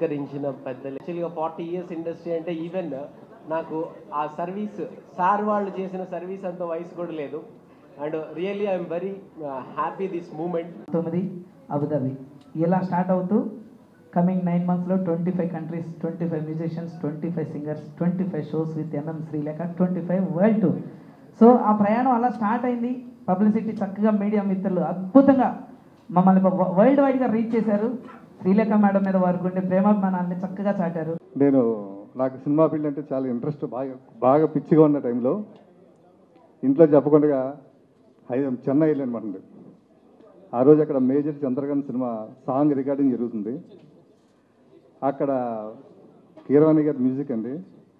సత్కరించిన పెద్దలు యాక్చువల్గా forty years industry అంటే ఈవెన్ నాకు ఆ సర్వీస్ సార్ వాళ్ళు చేసిన సర్వీస్ అంత వయసు కూడా లేదు and really I'm very happy this moment తొమ్మిది అబుదాబి ఇలా స్టార్ట్ అవుతూ కమింగ్ నైన్ మంత్స్లో twenty five countries twenty five musicians twenty five singers twenty five shows with MM Srilekha twenty five world tour so ఆ ప్రయాణం అలా స్టార్ట్ అయింది publicity చక్కగా media మిత్రులు అద్భుతంగా మమ్మల్ని వరల్డ్ వైడ్గా రీచ్ చేశారు శ్రీలేఖ మేడం మీద వారికి ఉండే ప్రేమాభిమానాన్ని చక్కగా చాటారు నేను నాకు సినిమా ఫీల్డ్ అంటే చాలా ఇంట్రెస్ట్ బాగా బాగా పిచ్చిగా ఉన్న టైంలో ఇంట్లో చెప్పకుండా హై చెన్నై వెళ్ళానమాట ఆ రోజు అక్కడ మేజర్ చంద్రకాంత్ సినిమా సాంగ్ రికార్డింగ్ జరుగుతుంది అక్కడ కీరవాణి గారి మ్యూజిక్ అండి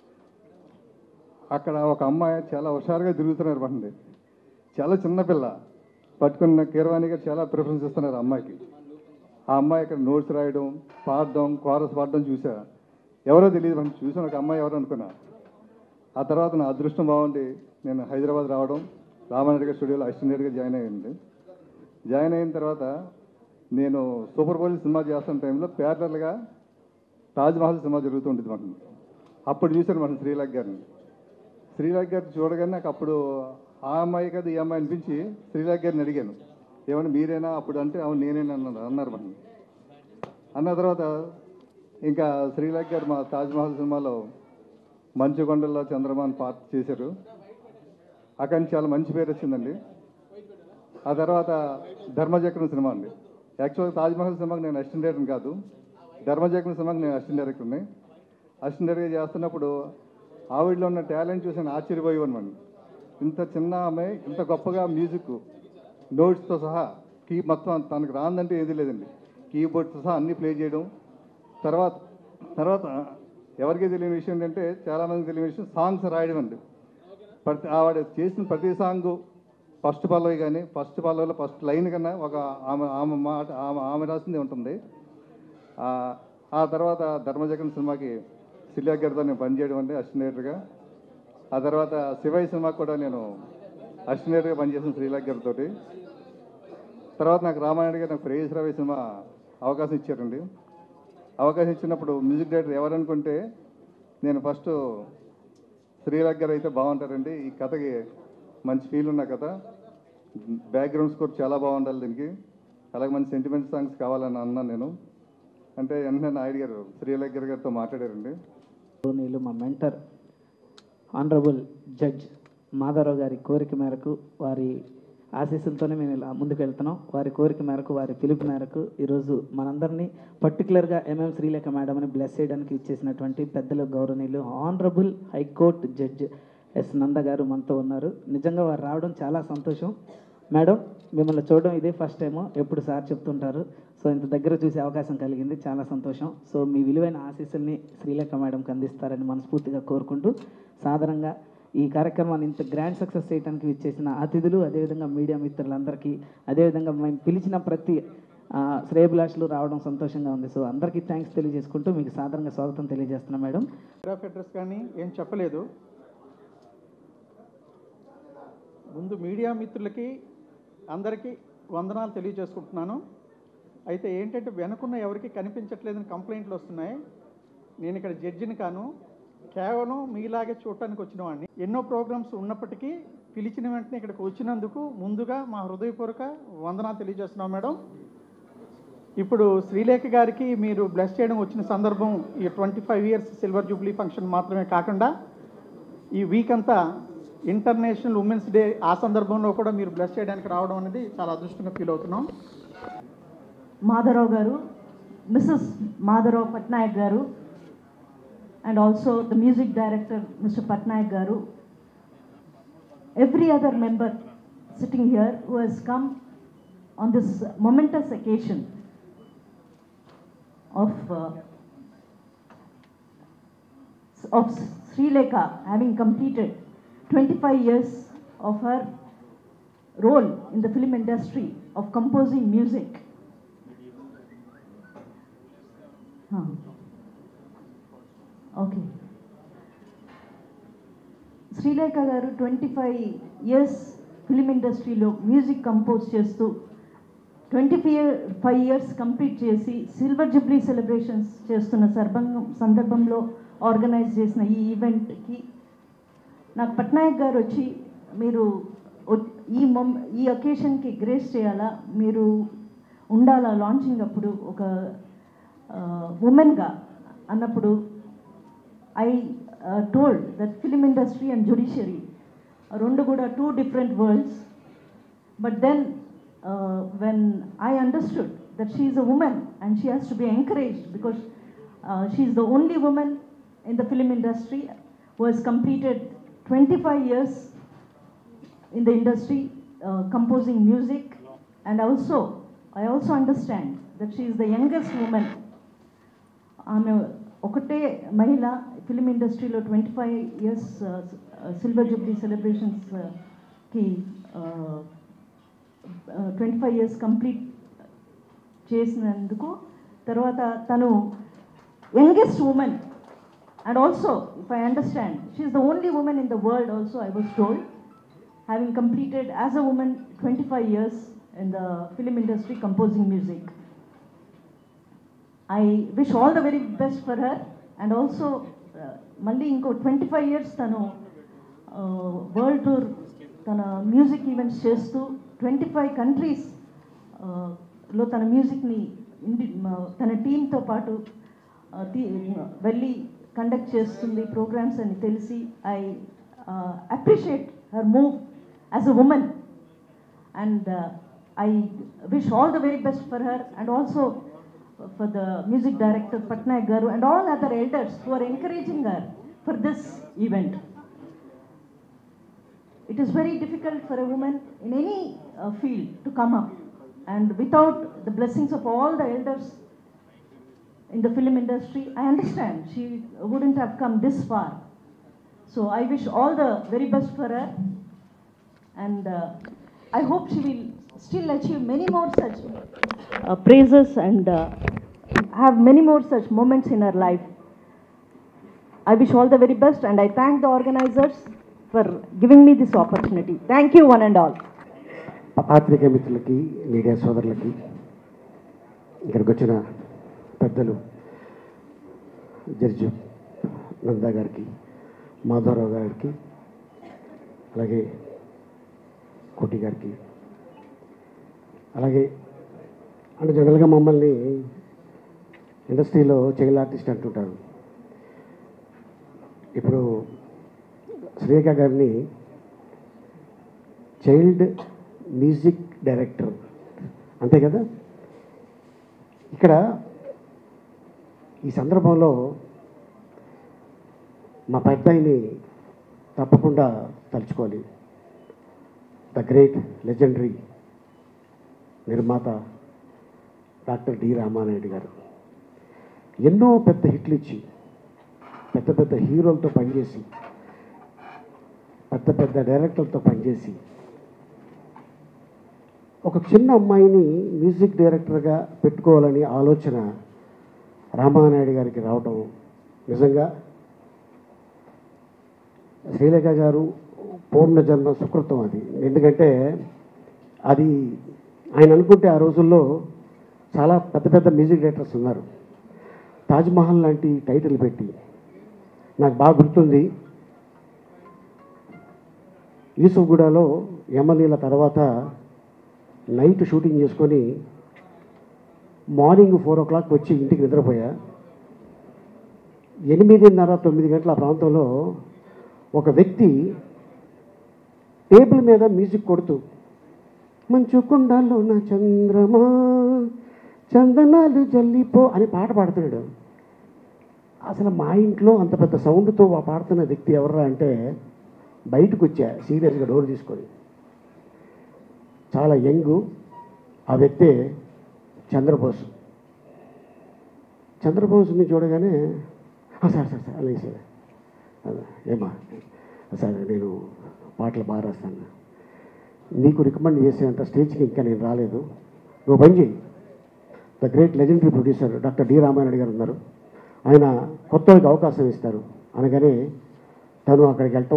అక్కడ ఒక అమ్మాయి చాలా హుషారుగా తిరుగుతున్నారు పండి చాలా చిన్న పిల్ల పట్టుకున్న కీరవాణి గారు చాలా ప్రిఫరెన్స్ ఇస్తున్నారు ఆ అమ్మాయికి ఆ అమ్మాయి అక్కడ నోట్స్ రాయడం పాడడం కోరస్ పాడడం చూసా ఎవరో తెలియదు మనం చూసాను ఒక అమ్మాయి ఎవరో అనుకున్నా ఆ తర్వాత నా అదృష్టం బాగుండి నేను హైదరాబాద్ రావడం రామారెడ్డి గారి స్టూడియోలో అసిస్టెంట్గా జాయిన్ అయ్యింది జాయిన్ అయిన తర్వాత నేను సూపర్ బౌల్ సినిమా చేస్తున్న టైంలో ప్యారలల్గా తాజ్ మహల్ సినిమా జరుగుతుంటుంది మనకి అప్పుడు చూశాను మనం శ్రీలేఖ గారిని శ్రీలేఖ గారిని చూడగానే నాకు అప్పుడు ఆ అమ్మాయి కదా ఈ అమ్మాయి అనిపించి శ్రీలేఖ గారిని అడిగాను ఏమన్నా మీరేనా అప్పుడు అంటే అవును నేనేనా అన్నారు అన్నారు మనం అన్న తర్వాత ఇంకా శ్రీలేఖ గారు మా తాజ్ మహల్ సినిమాలో మంచు కొండల్లో చంద్రమాన్ పార్ట్ చేశారు అక్కడి నుంచి చాలా మంచి పేరు వచ్చిందండి ఆ తర్వాత ధర్మచక్రం సినిమా అండి యాక్చువల్గా తాజ్ మహల్ సినిమాకి నేను అసిస్టెంట్ డైరెక్టర్ కాదు ధర్మచక్రం సినిమాకి నేను అసిస్టెంట్ డైరెక్టర్ని అసిస్టెంట్ డైరెక్టర్ చేస్తున్నప్పుడు ఆవిడలో ఉన్న టాలెంట్ చూసి నేను ఆశ్చర్యపోయేవాను మనం ఇంత చిన్న అమ్మాయి ఇంత గొప్పగా మ్యూజిక్ నోట్స్తో సహా కీ మొత్తం తనకు రాందంటే ఏది లేదండి కీబోర్డ్తో సహా అన్నీ ప్లే చేయడం తర్వాత తర్వాత ఎవరికి తెలియని విషయం ఏంటంటే చాలామందికి తెలియని విషయం సాంగ్స్ రాయడం అండి ప్రతి ఆవిడ చేసిన ప్రతి సాంగ్ ఫస్ట్ పల్లవి కానీ ఫస్ట్ పల్లవిలో ఫస్ట్ లైన్ కన్నా ఒక ఆమె ఆమె మాట ఆమె ఆమె రాసింది ఉంటుంది ఆ ఆ తర్వాత ధర్మజగన్ సినిమాకి సిలియా గారితో నేను పనిచేయడం అంటే అసిస్టెంట్గా ఆ తర్వాత శివయ్య సినిమాకి కూడా నేను అసిస్టెంట్గా పనిచేసిన శ్రీలాక్ గారితో తర్వాత నాకు రామాయణ గారు నాకు ప్రేయస్ రవి సినిమా అవకాశం ఇచ్చారండి అవకాశం ఇచ్చినప్పుడు మ్యూజిక్ డైరెక్టర్ ఎవరనుకుంటే నేను ఫస్ట్ శ్రీలాక్ గారు అయితే బాగుంటారండి ఈ కథకి మంచి ఫీల్ ఉన్న కథ బ్యాక్గ్రౌండ్ స్కోర్ చాలా బాగుండాలి దీనికి అలాగే మంచి సెంటిమెంట్ సాంగ్స్ కావాలని అన్నాను నేను అంటే వెంటనే నాయుడు గారు శ్రీలాక్ గారి గారితో మాట్లాడారండి నీళ్ళు మా మెంటర్ ఆనరబుల్ జడ్జ్ మాధవరావు గారి కోరిక మేరకు వారి ఆశీస్సులతోనే మేము ఇలా ముందుకు వెళ్తున్నాం వారి కోరిక మేరకు వారి పిలుపు మేరకు ఈరోజు మనందరినీ పర్టికులర్గా ఎంఎం శ్రీలేఖ మేడంని బ్లెస్ చేయడానికి ఇచ్చేసినటువంటి పెద్దలు గౌరవనీయులు honourable high court judge S Nanda గారు మనతో ఉన్నారు నిజంగా వారు రావడం చాలా సంతోషం మేడం మిమ్మల్ని చూడడం ఇదే ఫస్ట్ టైము ఎప్పుడు సార్ చెప్తుంటారు సో ఇంత దగ్గర చూసే అవకాశం కలిగింది చాలా సంతోషం సో మీ విలువైన ఆశీస్సుల్ని శ్రీలేఖ మేడంకి అందిస్తారని మనస్ఫూర్తిగా కోరుకుంటూ సాధారణంగా ఈ కార్యక్రమాన్ని ఇంత గ్రాండ్ సక్సెస్ చేయడానికి ఇచ్చేసిన అతిథులు అదేవిధంగా మీడియా మిత్రులందరికీ అదేవిధంగా మేము పిలిచిన ప్రతి ఆ, శ్రేయభిలాషులు రావడం సంతోషంగా ఉంది సో అందరికీ థ్యాంక్స్ తెలియజేసుకుంటూ మీకు సాధారణంగా స్వాగతం తెలియజేస్తున్నాం మేడం గ్రాఫ్ అడ్రస్ కానీ ఏం చెప్పలేదు ముందు మీడియా మిత్రులకి అందరికీ వందనాలు తెలియజేసుకుంటున్నాను అయితే ఏంటంటే వెనుకున్న ఎవరికి కనిపించట్లేదని కంప్లైంట్లు వస్తున్నాయి నేను ఇక్కడ జడ్జిని కాను కేవలం మీలాగే చూడటానికి వచ్చిన వాడిని ఎన్నో ప్రోగ్రామ్స్ ఉన్నప్పటికీ పిలిచిన వెంటనే ఇక్కడికి వచ్చినందుకు ముందుగా మా హృదయపూర్వక వందనాలు తెలియజేస్తున్నాం మేడం ఇప్పుడు శ్రీలేఖ గారికి మీరు బ్లెస్ చేయడం వచ్చిన సందర్భం ఈ twenty five years silver jubilee function మాత్రమే కాకుండా ఈ వీక్ అంతా ఇంటర్నేషనల్ ఉమెన్స్ డే ఆ సందర్భంలో కూడా మీరు బ్లెస్ చేయడానికి రావడం అనేది చాలా అదృష్టంగా ఫీల్ అవుతున్నాం మాధవరావు గారు మిస్సెస్ మాధవరావు పట్నాయక్ గారు and also the music director mister Patnaik గారు every other member sitting here who has come on this momentous occasion of of Sri Lekha having completed 25 years of her role in the film industry of composing music. Huh. Okay. Srilekha గారు twenty five years film ఇండస్ట్రీలో music compose చేస్తూ twenty five years complete చేసి silver jubilee celebrations చేస్తున్న సర్భంగం సందర్భంలో organise చేసిన ఈ ఈవెంట్కి నాకు పట్నాయక్ గారు వచ్చి మీరు వ- ఈ మొమ్ ఈ ఒకేషన్కి గ్రేస్ చేయాలా మీరు ఉండాలా లాంచింగ్ అప్పుడు ఒక ఉమెన్గా అన్నప్పుడు I told that film industry and judiciary రెండు కూడా two different worlds But then, uh, when I understood that she is a woman and she has to be encouraged because uh, she is the only woman in the film industry who has completed 25 years in the industry uh, composing music, and also I also understand that she is the youngest woman. ఆమె ఒకటే మహిళ film ఇండస్ట్రీలో twenty five years silver jubilee సెలబ్రేషన్స్కి twenty five years complete చేసినందుకు తర్వాత తను youngest woman and also if I understand she's the only woman in the world also I was told having completed as a woman twenty five years in the film industry composing music I wish all the very best for her and also మళ్ళీ ఇంకో twenty five years తను world tour తన music events చేస్తూ twenty five countries లో తన మ్యూజిక్ని ఇండి మ- తన టీంతో పాటు ఆ, తీ- వెళ్ళి కండక్ట్ చేస్తుంది ప్రోగ్రామ్స్ అని తెలిసి I appreciate her move as a woman and uh, I wish all the very best for her and also for the music director Patnaik Garu and all other elders who are encouraging her for this event. It is very difficult for a woman in any uh, field to come up and without the blessings of all the elders in the film industry, I understand she wouldn't have come this far. So I wish all the very best for her and uh, I hope she will still achieve many more such uh, praises and uh, have many more such moments in her life. I wish all the very best and I thank the organizers for giving me this opportunity. Thank you, one and all. పాత్రిక మిత్రులకి media సోదరులకి ఇక్కడికి వచ్చిన పెద్దలు judge Nanda గారికి మాధవరావు గారికి అలాగే కోటి గారికి అలాగే అంటే జనరల్గా మమ్మల్ని ఇండస్ట్రీలో చైల్డ్ ఆర్టిస్ట్ అంటుంటారు ఇప్పుడు శ్రీరేఖ గారిని చైల్డ్ మ్యూజిక్ డైరెక్టర్ అంతే కదా ఇక్కడ ఈ సందర్భంలో మా పెద్దాయిని తప్పకుండా తలుచుకోవాలి ద గ్రేట్ లెజెండరీ నిర్మాత డాక్టర్ డి రామానాయుడు గారు ఎన్నో పెద్ద హిట్లు ఇచ్చి పెద్ద పెద్ద హీరోలతో పనిచేసి పెద్ద పెద్ద డైరెక్టర్లతో పనిచేసి ఒక చిన్న అమ్మాయిని మ్యూజిక్ డైరెక్టర్గా పెట్టుకోవాలని ఆలోచన రామానాయుడు గారికి రావడం నిజంగా శ్రీలేఖ గారు పూర్ణ జన్మ సుకృతం అది ఎందుకంటే అది ఆయన అనుకుంటే ఆ రోజుల్లో చాలా పెద్ద పెద్ద మ్యూజిక్ డైరెక్టర్స్ ఉన్నారు తాజ్మహల్ లాంటి టైటిల్ పెట్టి నాకు బాగా గుర్తుంది యూసుఫ్గూడలో యమలీల తర్వాత నైట్ షూటింగ్ చేసుకొని మార్నింగ్ ఫోర్ ఓ క్లాక్ వచ్చి ఇంటికి నిద్రపోయా ఎనిమిదిన్నర తొమ్మిది గంటల ఆ ప్రాంతంలో ఒక వ్యక్తి టేబుల్ మీద మ్యూజిక్ కొడుతూ మంచు కుండాల్లో నా చంద్రమా చందనాలు జల్లిపో అని పాట పాడుతున్నాడు అసలు మా ఇంట్లో అంత పెద్ద సౌండ్తో ఆ పాడుతున్న వ్యక్తి ఎవర్రా అంటే బయటకు వచ్చా సీరియస్గా డోర్ తీసుకొని చాలా యంగ్ ఆ వ్యక్తే చంద్రబోస్ చంద్రబోస్ని చూడగానే "ఆ, సార్ సార్ సార్ అలాగే సార్ అదే, ఏమా సార్ నేను పాటలు బాగా రాస్తాను నీకు రికమెండ్ చేసేంత స్టేజ్కి ఇంకా నేను రాలేదు నువ్వు పని చేయి the great legendary producer doctor D Ramanaidu గారు ఉన్నారు ఆయన కొత్త వాళ్ళకి అవకాశం ఇస్తారు అనగానే తను అక్కడికి వెళ్ళటం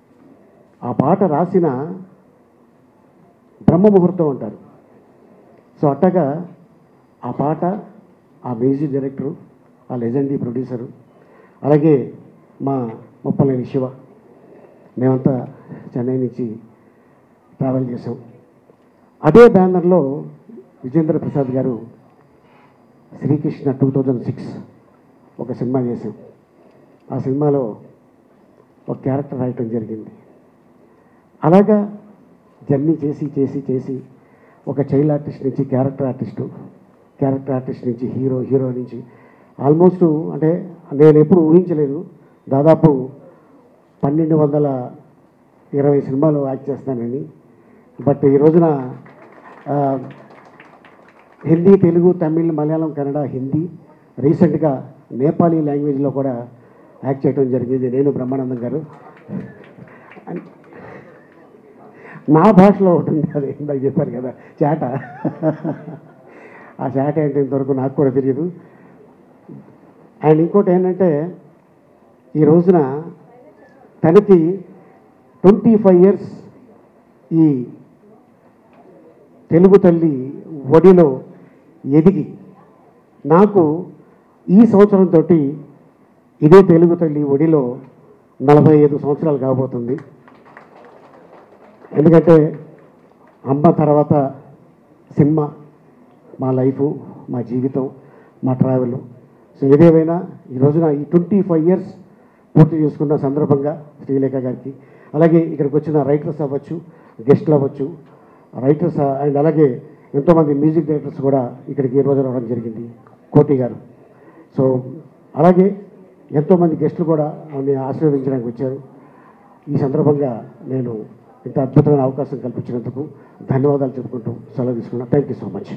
ఆ పాట రాసిన బ్రహ్మ ముహూర్తం అంటారు సో అట్టగా ఆ పాట ఆ మ్యూజిక్ డైరెక్టరు ఆ లెజెండరీ ప్రొడ్యూసరు అలాగే మా ముప్పలేని శివ మేమంతా చెన్నై నుంచి ట్రావెల్ చేసాం అదే బ్యానర్లో విజేంద్ర ప్రసాద్ గారు శ్రీకృష్ణ టూ థౌజండ్ సిక్స్ ఒక సినిమా చేసాం ఆ సినిమాలో ఒక క్యారెక్టర్ రాయటం జరిగింది అలాగా జర్నీ చేసి చేసి చేసి ఒక చైల్డ్ ఆర్టిస్ట్ నుంచి క్యారెక్టర్ ఆర్టిస్టు క్యారెక్టర్ ఆర్టిస్ట్ నుంచి హీరో హీరో నుంచి ఆల్మోస్ట్ అంటే నేను ఎప్పుడు ఊహించలేదు దాదాపు పన్నెండు వందల ఇరవై సినిమాలు యాక్ట్ చేస్తానని బట్ ఈ రోజున ఆ, హిందీ తెలుగు తమిళ్ మలయాళం కన్నడ హిందీ రీసెంట్గా నేపాలీ లాంగ్వేజ్లో కూడా యాక్ట్ చేయడం జరిగింది నేను బ్రహ్మానందం గారు నా భాషలో ఒకటి ఉంది అది ఇందాక చెప్పారు కదా చేట ఆ చేట ఏంటి ఇంతవరకు నాకు కూడా తెలియదు అండ్ ఇంకోటి ఏంటంటే ఈ రోజున తనకి ట్వంటీ ఫైవ్ ఇయర్స్ ఈ తెలుగు తల్లి ఒడిలో ఎదిగి నాకు ఈ సంవత్సరంతో ఇదే తెలుగు తల్లి ఒడిలో నలభై ఐదు సంవత్సరాలు కాబోతుంది ఎందుకంటే అమ్మ తర్వాత సినిమా మా లైఫ్ మా జీవితం మా ట్రావెల్ సో ఏదేమైనా ఈ రోజున ఈ ట్వంటీ ఫైవ్ ఇయర్స్ పూర్తి చేసుకున్న సందర్భంగా శ్రీలేఖ గారికి అలాగే ఇక్కడికి వచ్చిన రైటర్స్ అవ్వచ్చు గెస్ట్లు అవ్వచ్చు రైటర్స్ అండ్ అలాగే ఎంతోమంది మ్యూజిక్ డైరెక్టర్స్ కూడా ఇక్కడికి ఈ రోజు రావడం జరిగింది కోటి గారు సో అలాగే ఎంతోమంది గెస్టులు కూడా ఆమె ఆశీర్వదించడానికి వచ్చారు ఈ సందర్భంగా నేను ఇంత అద్భుతమైన అవకాశం కల్పించినందుకు ధన్యవాదాలు చెప్పుకుంటూ సెలవు తీసుకున్నాను థ్యాంక్ యూ సో మచ్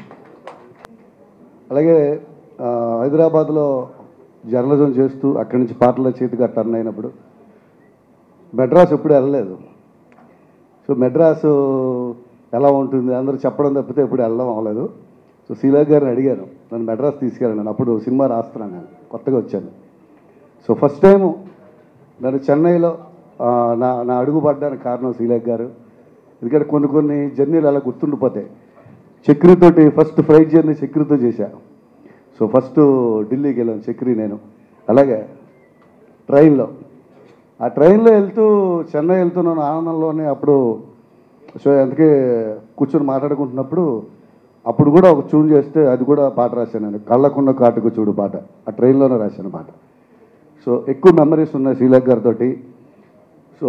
అలాగే ఆ, హైదరాబాద్లో జర్నలిజం చేస్తూ అక్కడి నుంచి పాటల చేతిగా టర్న్ అయినప్పుడు మెడ్రాస్ ఎప్పుడు వెళ్ళలేదు సో మెడ్రాసు ఎలా ఉంటుంది అందరూ చెప్పడం తప్పితే ఎప్పుడు వెళ్ళడం అవ్వలేదు సో శీలా గారిని అడిగాను నన్ను మెడ్రాస్ తీసుకెళ్ళాను అప్పుడు సినిమా రాస్తున్నాను నేను కొత్తగా వచ్చాను సో ఫస్ట్ టైము నన్ను చెన్నైలో ఆ, నా నా అడుగు పడ్డానికి కారణం శీలేఖ్ గారు ఎందుకంటే కొన్ని కొన్ని జర్నీలు అలా గుర్తుండిపోతాయి చక్రితోటి ఫస్ట్ ఫ్లైట్ జర్నీ చక్రితో చేశా సో ఫస్ట్ ఢిల్లీకి వెళ్ళాను చక్రి నేను అలాగే ట్రైన్లో ఆ ట్రైన్లో వెళ్తూ చెన్నై వెళ్తున్నాను ఆనందంలోనే అప్పుడు సో అందుకే కూర్చొని మాట్లాడుకుంటున్నప్పుడు అప్పుడు కూడా ఒక ట్యూన్ చేస్తే అది కూడా పాట రాశాను నేను కళ్ళకున్న కాటుకు చూడు పాట ఆ ట్రైన్లోనే రాశాను పాట సో ఎక్కువ మెమరీస్ ఉన్నాయి శ్రీలేఖ్ గారితో సో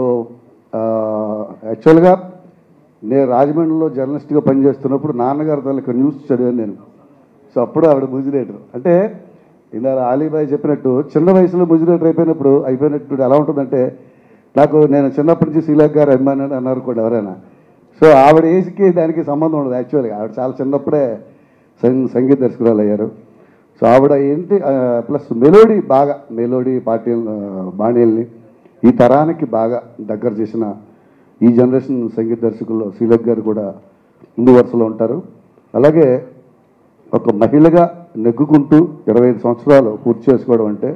యాక్చువల్గా నేను రాజమండ్రిలో జర్నలిస్ట్గా పనిచేస్తున్నప్పుడు నాన్నగారి తాలూకా న్యూస్ చదివాను నేను సో అప్పుడు ఆవిడ ముజిరేటర్ అంటే ఇలా ఆలీబాయ్ చెప్పినట్టు చిన్న వయసులో ముజిరేటర్ అయిపోయినప్పుడు అయిపోయినట్టు ఎలా ఉంటుందంటే నాకు నేను చిన్నప్పటి నుంచి శ్రీలేఖ్ గారు అభిమాని అని అన్నారు కూడా ఎవరైనా సో ఆవిడ ఏజ్కి దానికి సంబంధం ఉండదు యాక్చువల్గా ఆవిడ చాలా చిన్నప్పుడే సంగ సంగీత దర్శకురాలు అయ్యారు సో ఆవిడ ఏంటి ప్లస్ మెలోడీ బాగా మెలోడీ పార్టీ బాణీల్ని ఈ తరానికి బాగా దగ్గర చేసిన ఈ జనరేషన్ సంగీత దర్శకుల్లో శ్రీలేఖ్ గారు కూడా ముందు వరుసలో ఉంటారు అలాగే ఒక మహిళగా నెగ్గుకుంటూ ఇరవై ఐదు సంవత్సరాలు పూర్తి చేసుకోవడం అంటే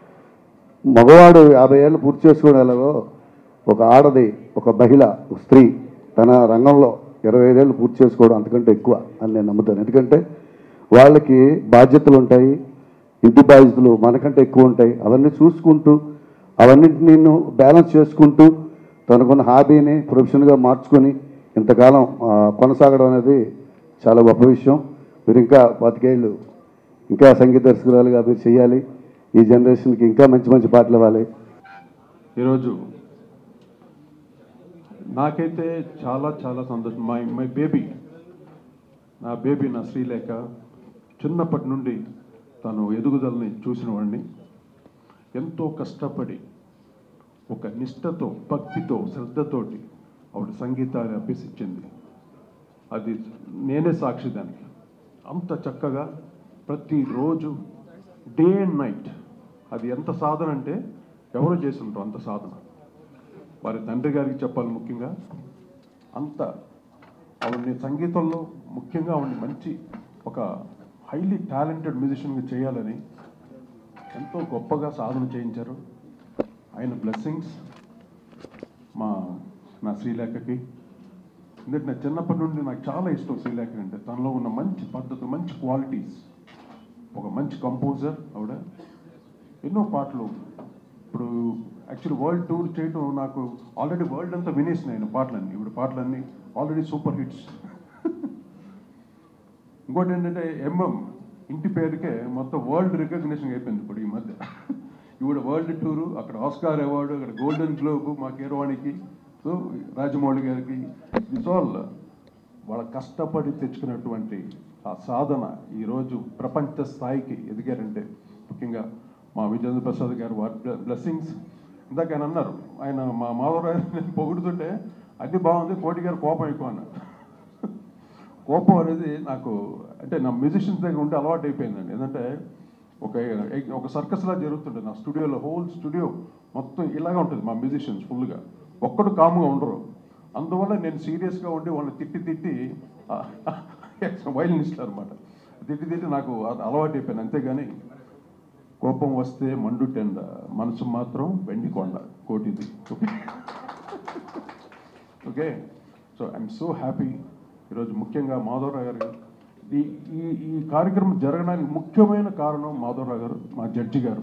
మగవాడు యాభై ఏళ్ళు పూర్తి చేసుకోవడం ఎలాగో ఒక ఆడది ఒక మహిళ ఒక స్త్రీ తన రంగంలో ఇరవై ఐదేళ్ళు పూర్తి చేసుకోవడం అంతకంటే ఎక్కువ అని నేను నమ్ముతాను ఎందుకంటే వాళ్ళకి బాధ్యతలు ఉంటాయి ఇంటి బాధ్యతలు మనకంటే ఎక్కువ ఉంటాయి అవన్నీ చూసుకుంటూ అవన్నింటినీ నేను బ్యాలెన్స్ చేసుకుంటూ తనకున్న హాబీని ప్రొఫెషన్గా మార్చుకొని ఇంతకాలం ఆ, కొనసాగడం అనేది చాలా గొప్ప విషయం మీరు ఇంకా బతికేళ్ళు ఇంకా సంగీత దర్శకురాలుగా మీరు చేయాలి ఈ జనరేషన్కి ఇంకా మంచి మంచి పాటలు ఇవ్వాలి ఈరోజు నాకైతే చాలా చాలా సంతోషం మై మై బేబీ నా బేబీ నా శ్రీలేఖ చిన్నప్పటి నుండి తను ఎదుగుదలని చూసిన వాడిని ఎంతో కష్టపడి ఒక నిష్ఠతో భక్తితో శ్రద్ధతోటి ఆవిడ సంగీతాన్ని అభ్యసించింది అది నేనే సాక్షి దానికి అంత చక్కగా ప్రతిరోజు డే అండ్ నైట్ అది ఎంత సాధన అంటే ఎవరు చేసి ఉంటారు అంత సాధన వారి తండ్రి గారికి చెప్పాలి ముఖ్యంగా అంత ఆవిడని సంగీతంలో ముఖ్యంగా ఆవిడని మంచి ఒక హైలీ టాలెంటెడ్ మ్యూజిషియన్గా చేయాలని ఎంతో గొప్పగా సాధన చేయించారు ఆయన బ్లెస్సింగ్స్ మా నా శ్రీలేఖకి ఎందుకంటే నేను చిన్నప్పటి నుండి నాకు చాలా ఇష్టం శ్రీలేఖ అంటే తనలో ఉన్న మంచి పద్ధతులు మంచి క్వాలిటీస్ ఒక మంచి కంపోజర్ ఆవిడ ఎన్నో పాటలు ఇప్పుడు యాక్చువల్లీ వరల్డ్ టూర్ చేయడం నాకు ఆల్రెడీ వరల్డ్ అంతా వినేసిన ఆయన పాటలన్నీ ఇప్పుడు పాటలన్నీ ఆల్రెడీ సూపర్ హిట్స్ ఇంకోటి ఏంటంటే ఎంఎం ఇంటి పేరుకే మొత్తం వరల్డ్ రికగ్నిషన్ అయిపోయింది ఇప్పుడు ఈ మధ్య ఇప్పుడు వరల్డ్ టూరు అక్కడ ఆస్కార్ అవార్డు అక్కడ గోల్డెన్ గ్లోబ్ మా కీరవాణికి సో రాజమౌళి గారికి దిస్ ఆల్ వాళ్ళ కష్టపడి తెచ్చుకున్నటువంటి ఆ సాధన ఈరోజు ప్రపంచ స్థాయికి ఎదిగారంటే ముఖ్యంగా మా విజేంద్ర ప్రసాద్ గారు వారి బ్లెస్సింగ్స్ ఇందాక ఆయన అన్నారు ఆయన మా మాధవరావు నేను పొగుడుతుంటే అన్ని బాగుంది కోటి గారు కోపం ఎక్కువ అన్నారు కోపం అనేది నాకు అంటే నా మ్యూజిషియన్స్ దగ్గర ఉంటే అలవాటు అయిపోయిందండి ఏంటంటే ఒక ఒక సర్కస్లా జరుగుతుంటుంది నా స్టూడియోలో హోల్ స్టూడియో మొత్తం ఇలాగే ఉంటుంది మా మ్యూజిషియన్స్ ఫుల్గా ఒక్కడు కాముగా ఉండరు అందువల్ల నేను సీరియస్గా ఉండి వాళ్ళని తిట్టి తిట్టి వైలనిస్ట్ అనమాట తిట్టి తిట్టి నాకు అది అలవాటు అయిపోయింది అంతేగాని కోపం వస్తే మండు టెండ మనసు మాత్రం వెండి కొండ కోటిది okay okay so I'm so happy ఈరోజు ముఖ్యంగా మాధవరావు గారు ఈ ఈ ఈ కార్యక్రమం జరగడానికి ముఖ్యమైన కారణం మాధవరావు గారు మా జడ్జి గారు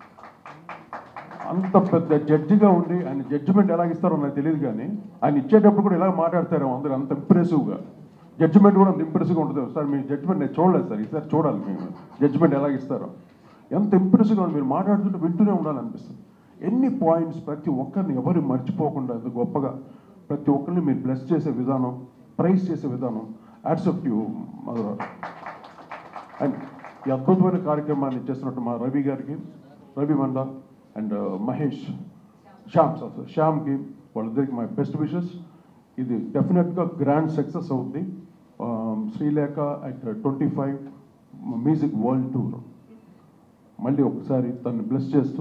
అంత పెద్ద జడ్జిగా ఉండి ఆయన జడ్జిమెంట్ ఎలా ఇస్తారో నాకు తెలియదు కానీ ఆయన ఇచ్చేటప్పుడు కూడా ఇలా మాట్లాడతారు అందరూ అంత ఇంప్రెసివ్గా జడ్జిమెంట్ కూడా అంత ఇంప్రెసివ్గా ఉంటుంది సార్ మీ జడ్జిమెంట్ నేను చూడలేదు సార్ ఈసారి చూడాలి మేము జడ్జిమెంట్ ఎలా ఇస్తారో ఎంత ఇంప్రెసివ్గా ఉంది మీరు మాట్లాడుతుంటే వింటూనే ఉండాలనిపిస్తుంది ఎన్ని పాయింట్స్ ప్రతి ఒక్కరిని ఎవరు మర్చిపోకుండా అంత గొప్పగా ప్రతి ఒక్కరిని మీరు బ్లెస్ చేసే విధానం ప్రైజ్ చేసే విధానం యాడ్సప్ యూ మధుర అండ్ ఈ అద్భుతమైన కార్యక్రమాన్ని చేస్తున్నట్టు మా రవి గారికి రవి మండ అండ్ మహేష్ శ్యామ్ సార్ శ్యామ్కి వాళ్ళిద్దరికి మై బెస్ట్ విషెస్ ఇది డెఫినెట్గా గ్రాండ్ సక్సెస్ అవుతుంది Srilekha at twenty five music world tour మళ్ళీ ఒకసారి తను బ్లెస్ చేస్తూ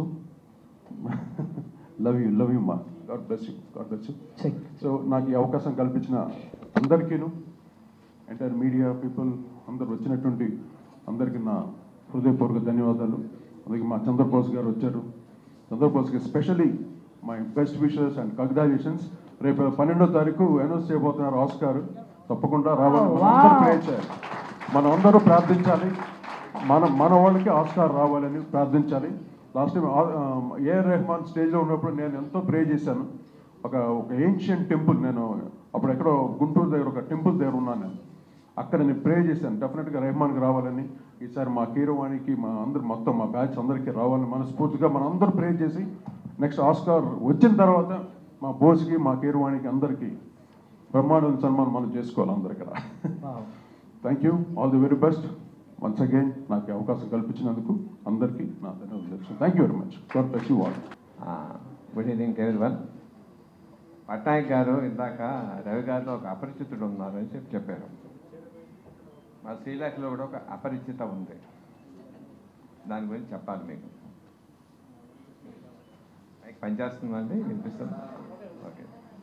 లవ్ యూ లవ్ యూ మా God bless you God bless you so నాకు ఈ అవకాశం కల్పించిన అందరికీను ఎంటైర్ మీడియా పీపుల్ అందరు వచ్చినటువంటి అందరికీ నా హృదయపూర్వక ధన్యవాదాలు అలాగే మా చంద్రబోస్ గారు వచ్చారు చంద్రబోస్కి specially my best wishes and congratulations రేపు పన్నెండో తారీఖు అనౌన్స్ చేయబోతున్నారు ఆస్కార్ తప్పకుండా రావాలి మనందరూ ప్రే చేయాలి మనం అందరూ ప్రార్థించాలి మన మన వాళ్ళకి ఆస్కార్ రావాలని ప్రార్థించాలి లాస్ట్ టైం ఏఆర్ రెహమాన్ స్టేజ్లో ఉన్నప్పుడు నేను ఎంతో ప్రే చేశాను ఒక ఒక ఏన్షియన్ టెంపుల్ నేను అప్పుడు ఎక్కడో గుంటూరు దగ్గర ఒక టెంపుల్ దగ్గర ఉన్నాను నేను అక్కడ నేను ప్రే చేశాను డెఫినెట్గా రెహమాన్కి రావాలని ఈసారి మా కీరవాణికి మా అందరు మొత్తం మా బ్యాచ్ అందరికీ రావాలని మనస్ఫూర్తిగా మనం అందరూ ప్రే చేసి నెక్స్ట్ ఆస్కార్ వచ్చిన తర్వాత మా బోస్కి మా కీరవాణికి అందరికీ బ్రహ్మాండ సన్మానం మనం చేసుకోవాలి అందరు ఇక్కడ thank you all the very best once again నాకు ఈ అవకాశం కల్పించినందుకు అందరికీ నా ధన్యవాదాలు thank you very much God bless you all good evening everyone Patnaik గారు ఇందాక రవి గారిలో ఒక అపరిచితుడు ఉన్నారు అని చెప్పి చెప్పారు మా శ్రీలేఖలో కూడా ఒక అపరిచిత ఉంది దాని గురించి చెప్పాలి మీకు మైక్ పనిచేస్తుందండి వినిపిస్తుంది ఓకే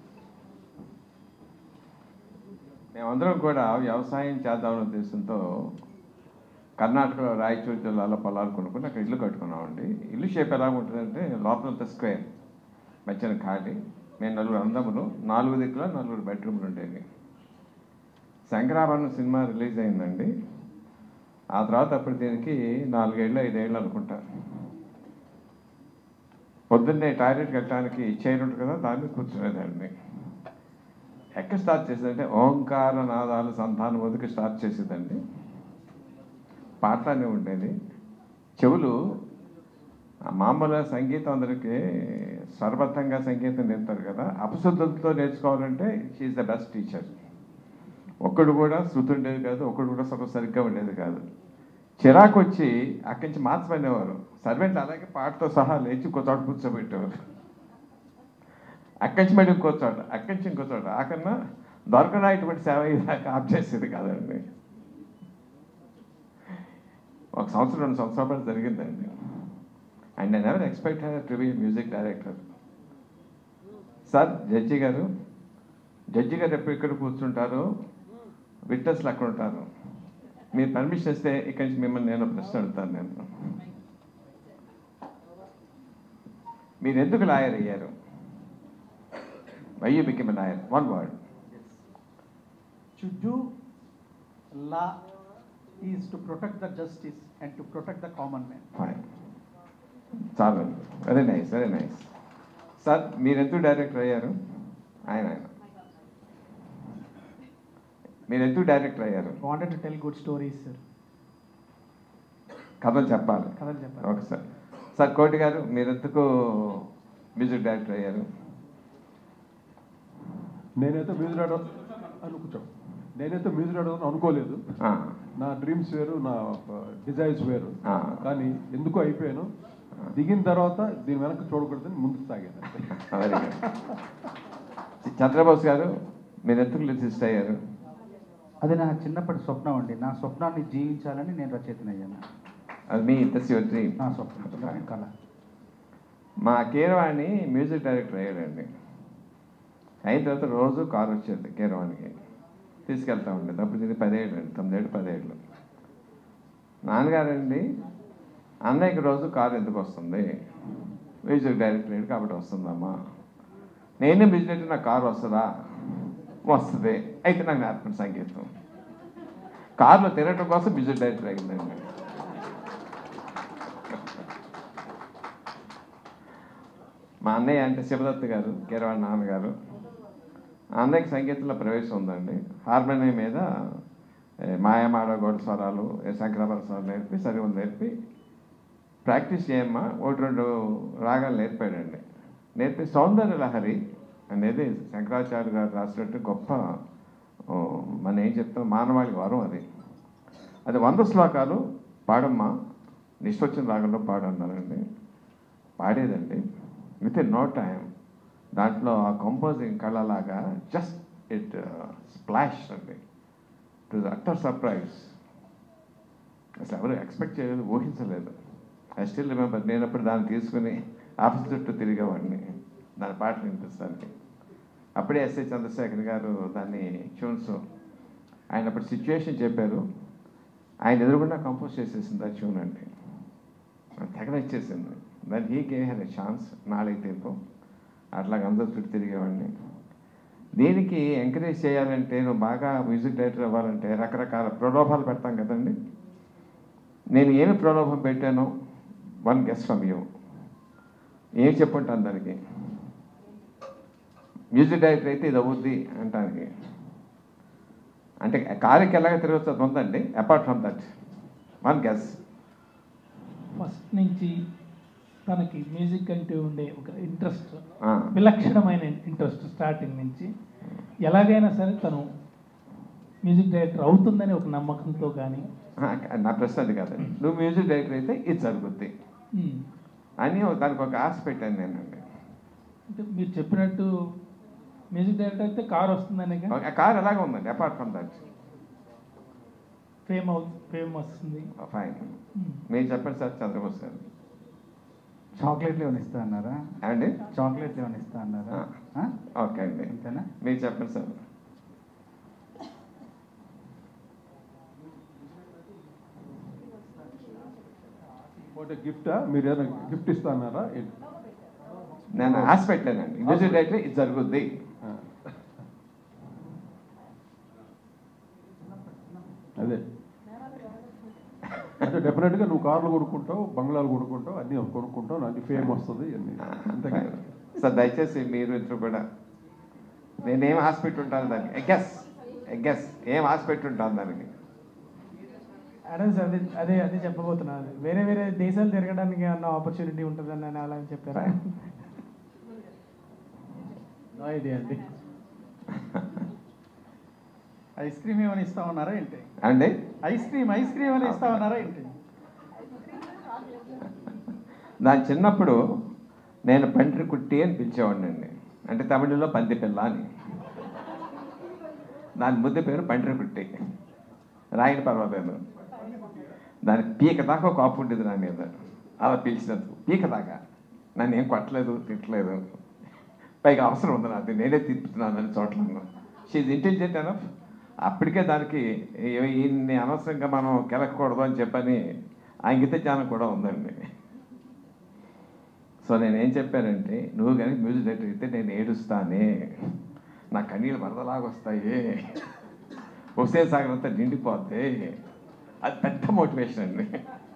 మేమందరం కూడా వ్యవసాయం చేద్దామనే ఉద్దేశంతో కర్ణాటకలో రాయచూరు జిల్లాలో పొలాలు కొనుక్కుని అక్కడ ఇల్లు కట్టుకున్నామండి ఇల్లు షేప్ ఎలా ఉంటుందంటే లోపలంతా స్క్వేర్ మధ్యన ఖాళీ మేము నలుగురు అందములు నాలుగు దిక్కులో నలుగురు బెడ్రూమ్లు ఉండేవి శంకరాభరణం సినిమా రిలీజ్ అయిందండి ఆ తర్వాత అప్పుడు దీనికి నాలుగేళ్ళు ఐదేళ్ళు అనుకుంటా పొద్దున్నే టాయిలెట్కి వెళ్ళడానికి చైర్ ఉంటుంది కదా దాని మీద కూర్చునేదాన్ని ఎక్కడ స్టార్ట్ చేసేదంటే ఓంకార నాదాలు సంతానం వద్దకు స్టార్ట్ చేసేదండి పాటనే ఉండేది చెవులు ఆ మామూలుగా సంగీతం అందరికీ స్వరబద్ధంగా సంగీతం నేర్పుతారు కదా అపశుద్ధులతో నేర్చుకోవాలంటే షీఈ్ ద బెస్ట్ టీచర్ ఒక్కడు కూడా శృతి ఉండేది కాదు ఒక్కడు కూడా సగం సరిగ్గా ఉండేది కాదు చిరాకు వచ్చి అక్కడి నుంచి మార్చమనేవారు సర్వెంట్ అలాగే పాటతో సహా లేచి ఇంకో చోట కూర్చోబెట్టేవారు అక్కడి నుంచి మళ్ళీ ఇంకో చోట అక్కడి నుంచి ఇంకో చోట ఆకన్నా దొరకడా ఇటువంటి సేవ ఇదాకా ఆప్ చేసేది కాదండి ఒక సంవత్సరం రెండు సంవత్సరాల పాటు జరిగిందండి అండ్ నేను ఎవరు expect to be music director sir judge గారు జడ్జి గారు ఎప్పుడు ఇక్కడ కూర్చుంటారు విట్నెస్లు అక్కడ ఉంటారు మీరు పర్మిషన్ ఇస్తే ఇక్కడి నుంచి మిమ్మల్ని నేను ప్రశ్న అడుగుతాను నేను మీరు ఎందుకు లాయర్ అయ్యారు why you became lawyer one word to do law is to protect the justice and to protect the common man. Fine చాలా very nice very nice sir మీరు ఎందుకు డైరెక్టర్ అయ్యారు ఆయన ఆయన మీరు ఎందుకు డైరెక్టర్ అయ్యారు wanted to tell good stories, sir. కథలు చెప్పాలి కథలు చెప్పాలి. ఓకే సార్ సార్ కోటి గారు మీరు ఎందుకు మ్యూజిక్ డైరెక్టర్ అయ్యారు నేనైతే మ్యూజిక్ డైరెక్టర్ అని కూర్చో నేనైతే మ్యూజిక్ డైరెక్టర్ అనుకోలేదు ఆ. నా డ్రీమ్స్ వేరు నా డిజైర్స్ వేరు ఆ. కానీ ఎందుకు అయిపోయాను దిగిన తర్వాత దీని వెనక చూడకూడదని ముందుకు సాగాను వెరీ గుడ్ చంద్రబోస్ గారు మీరు ఎందుకు లిసిస్ట్ అయ్యారు అది నా చిన్నప్పటి స్వప్నం అండి నా స్వప్నాన్ని జీవించాలని నేను రచయితనయ్యాను అది మీ దట్స్ యువర్ డ్రీమ్ నా స్వప్నం నా కళ మా కీరవాణి మ్యూజిక్ డైరెక్టర్ అయ్యాడండి అయిన తర్వాత రోజు కారు వచ్చేది కీరవాణికి తీసుకెళ్తా ఉండేది అప్పుడు ఇది పదేళ్ళు అండి తొమ్మిదేళ్ళు పదేళ్ళు నాన్నగారండి అన్నయ్యకి రోజు కారు ఎందుకు వస్తుంది మ్యూజిక్ డైరెక్టర్ అయ్యాడు కాబట్టి వస్తుందమ్మా నేనే మ్యూజిక్ డైరెక్టర్ నాకు కారు వస్తుందా వస్తుంది అయితే నాకు నేర్పండి సంగీతం కారులో తిరగటం కోసం మ్యూజిక్ డైరెక్టర్ అయిందండి మా అన్నయ్య అంటే శివదత్త గారు కీరవాణి నాన్నగారు ఆ అన్నయ్యకి సంగీతంలో ప్రవేశం ఉందండి హార్మోనియం మీద ఏ, మాయమాడ గోడ స్వరాలు ఏ, శంకరాభర స్వరాలు నేర్పి సరిగలు నేర్పి ప్రాక్టీస్ చేయమ్మా ఒకటి రెండు రాగాలు నేర్పాడండి నేర్పి సౌందర్య లహరి అనేది శంకరాచార్య గారు రాసినట్టు గొప్ప ఓ, మన ఏం చెప్తాం మానవాళి వరం అది అది వంద శ్లోకాలు పాడమ్మా నిష్పొచ్చిన రాగంలో పాడన్నారండి పాడేదండి విత్ ఇన్ నో టైం దాంట్లో ఆ కంపోజింగ్ కళలాగా జస్ట్ ఇట్ స్ప్లాష్ అండి టు అట్టర్ సర్ప్రైజ్ అసలు ఎవరు ఎక్స్పెక్ట్ చేయలేదు ఊహించలేదు ఐ స్టిల్ రిమెంబర్ నేను అప్పుడు దాన్ని తీసుకుని ఆఫీస్ చుట్టూ తిరిగేవాడిని దాని పాటలు వినిపిస్తానికి అప్పుడే ఎస్ఐ చంద్రశేఖర్ గారు దాన్ని ట్యూన్స్ ఆయన అప్పుడు సిచ్యువేషన్ చెప్పారు ఆయన ఎదురుగుండా కంపోజ్ చేసేసింది ఆ ట్యూన్ అండి తెగ నచ్చేసింది దాన్ని హీ గే హ్యాన్ ఎ ఛాన్స్ నాలుగు తీర్పు అట్లాగ అందరూ చుట్టూ తిరిగేవాడిని దీనికి ఎంకరేజ్ చేయాలంటే నువ్వు బాగా మ్యూజిక్ డైరెక్టర్ అవ్వాలంటే రకరకాల ప్రలోభాలు పెడతాం కదండి నేను ఏమి ప్రలోభం పెట్టానో వన్ గెస్ట్ ఫ్రమ్ యూ ఏం చెప్పుంటాను దానికి మ్యూజిక్ డైరెక్టర్ అయితే ఇది అవుద్ది అంటానికి అంటే కారుకి ఎలాగ తిరగచ్చు అది ఉందండి apart from that one guess first నుంచి తనకి మ్యూజిక్ అంటే ఉండే ఒక ఇంట్రెస్ట్ ఆ. విలక్షణమైన ఇంట్రెస్ట్ స్టార్టింగ్ నుంచి ఎలాగైనా సరే తను మ్యూజిక్ డైరెక్టర్ అవుతుందని ఒక నమ్మకంతో కానీ నా ప్రశ్న అది కాదండి నువ్వు మ్యూజిక్ డైరెక్టర్ అయితే ఇది జరుగుద్ది అని దానికి ఒక ఆశ పెట్టాను నేనండి అంటే మీరు చెప్పినట్టు మ్యూజిక్ డైరెక్టర్ అయితే కార్ వస్తుందనే ఆ కార్ ఎలాగ ఉందండి అపార్ట్ ఫ్రమ్ దట్ ఫేమ్ అవు ఫేమ్ వస్తుంది ఫైన్ మీరు చెప్పండి సార్ చంద్రబోస్ గారు చాక్లెట్లు ఏమైనా ఇస్తా అన్నారా అండి చాక్లెట్లు ఏమైనా ఇస్తా అన్నారా ఆ? ఓకే అండి అంతేనా మీరు చెప్పండి సార్ ఒకటి గిఫ్టా మీరు ఏదైనా గిఫ్ట్ ఇస్తా అన్నారా ఏంటి? నేను ఆశ పెట్టలేనండి మ్యూజిక్ డైరెక్టర్ ఇది జరుగుద్ది అదే అంటే డెఫినెట్గా నువ్వు కార్లు కొనుక్కుంటావు బంగ్లాలు కొనుక్కుంటావు అన్నీ కొనుక్కుంటావు నాకు ఫేమ్ వస్తుంది అన్నీ అంతే కదా సార్ దయచేసి మీరు ఇద్దరు కూడా నేనేం ఆశ పెట్టుంటాను దానికి ఎగ్గెస్ ఎగ్గెస్ ఏం ఆశ పెట్టుంటాను దానికి అదే సార్ అదే అదే అదే చెప్పబోతున్నాను వేరే వేరే దేశాలు తిరగడానికి అన్న ఆపర్చునిటీ ఉంటుందని అని అలా అని చెప్పారా నో ఐడియా అండి ఐస్ క్రీమ్ ఏమైనా ఇస్తామన్నారా ఏంటి అండి ఐస్ క్రీమ్ ఐస్ క్రీమ్ ఏమైనా ఇస్తామన్నారా ఏంటి దాని చిన్నప్పుడు నేను పంట్రి కుట్టి అని పిలిచేవాడిని అండి అంటే తమిళలో పంది పిల్ల అని దాని ముద్దు పేరు పంట్రి కుట్టి రాయని పర్వాలేదు దాని పీక దాకా ఒక కాపు ఉండేది నా మీద అలా పిలిచినందుకు పీక దాకా నన్ను ఏం కొట్టలేదు తిట్టలేదు పైగా అవసరం ఉంది నాకు నేనే తిప్పుతున్నాను అని చోట్ల షీఈ్ ఇంటెలిజెంట్ ఎనఫ్ అప్పటికే దానికి ఏ- ఇన్ని అనవసరంగా మనం కెలకూడదు అని చెప్పని ఆ ఇంగిత జ్ఞానం కూడా ఉందండి సో నేను ఏం చెప్పానంటే నువ్వు కానీ మ్యూజిక్ డైరెక్టర్ అయితే నేను ఏడుస్తానే నా కన్నీళ్ళు వరదలాగా వస్తాయి హుసేన్ సాగర్ అంతా నిండిపోతే అది పెద్ద మోటివేషన్ అండి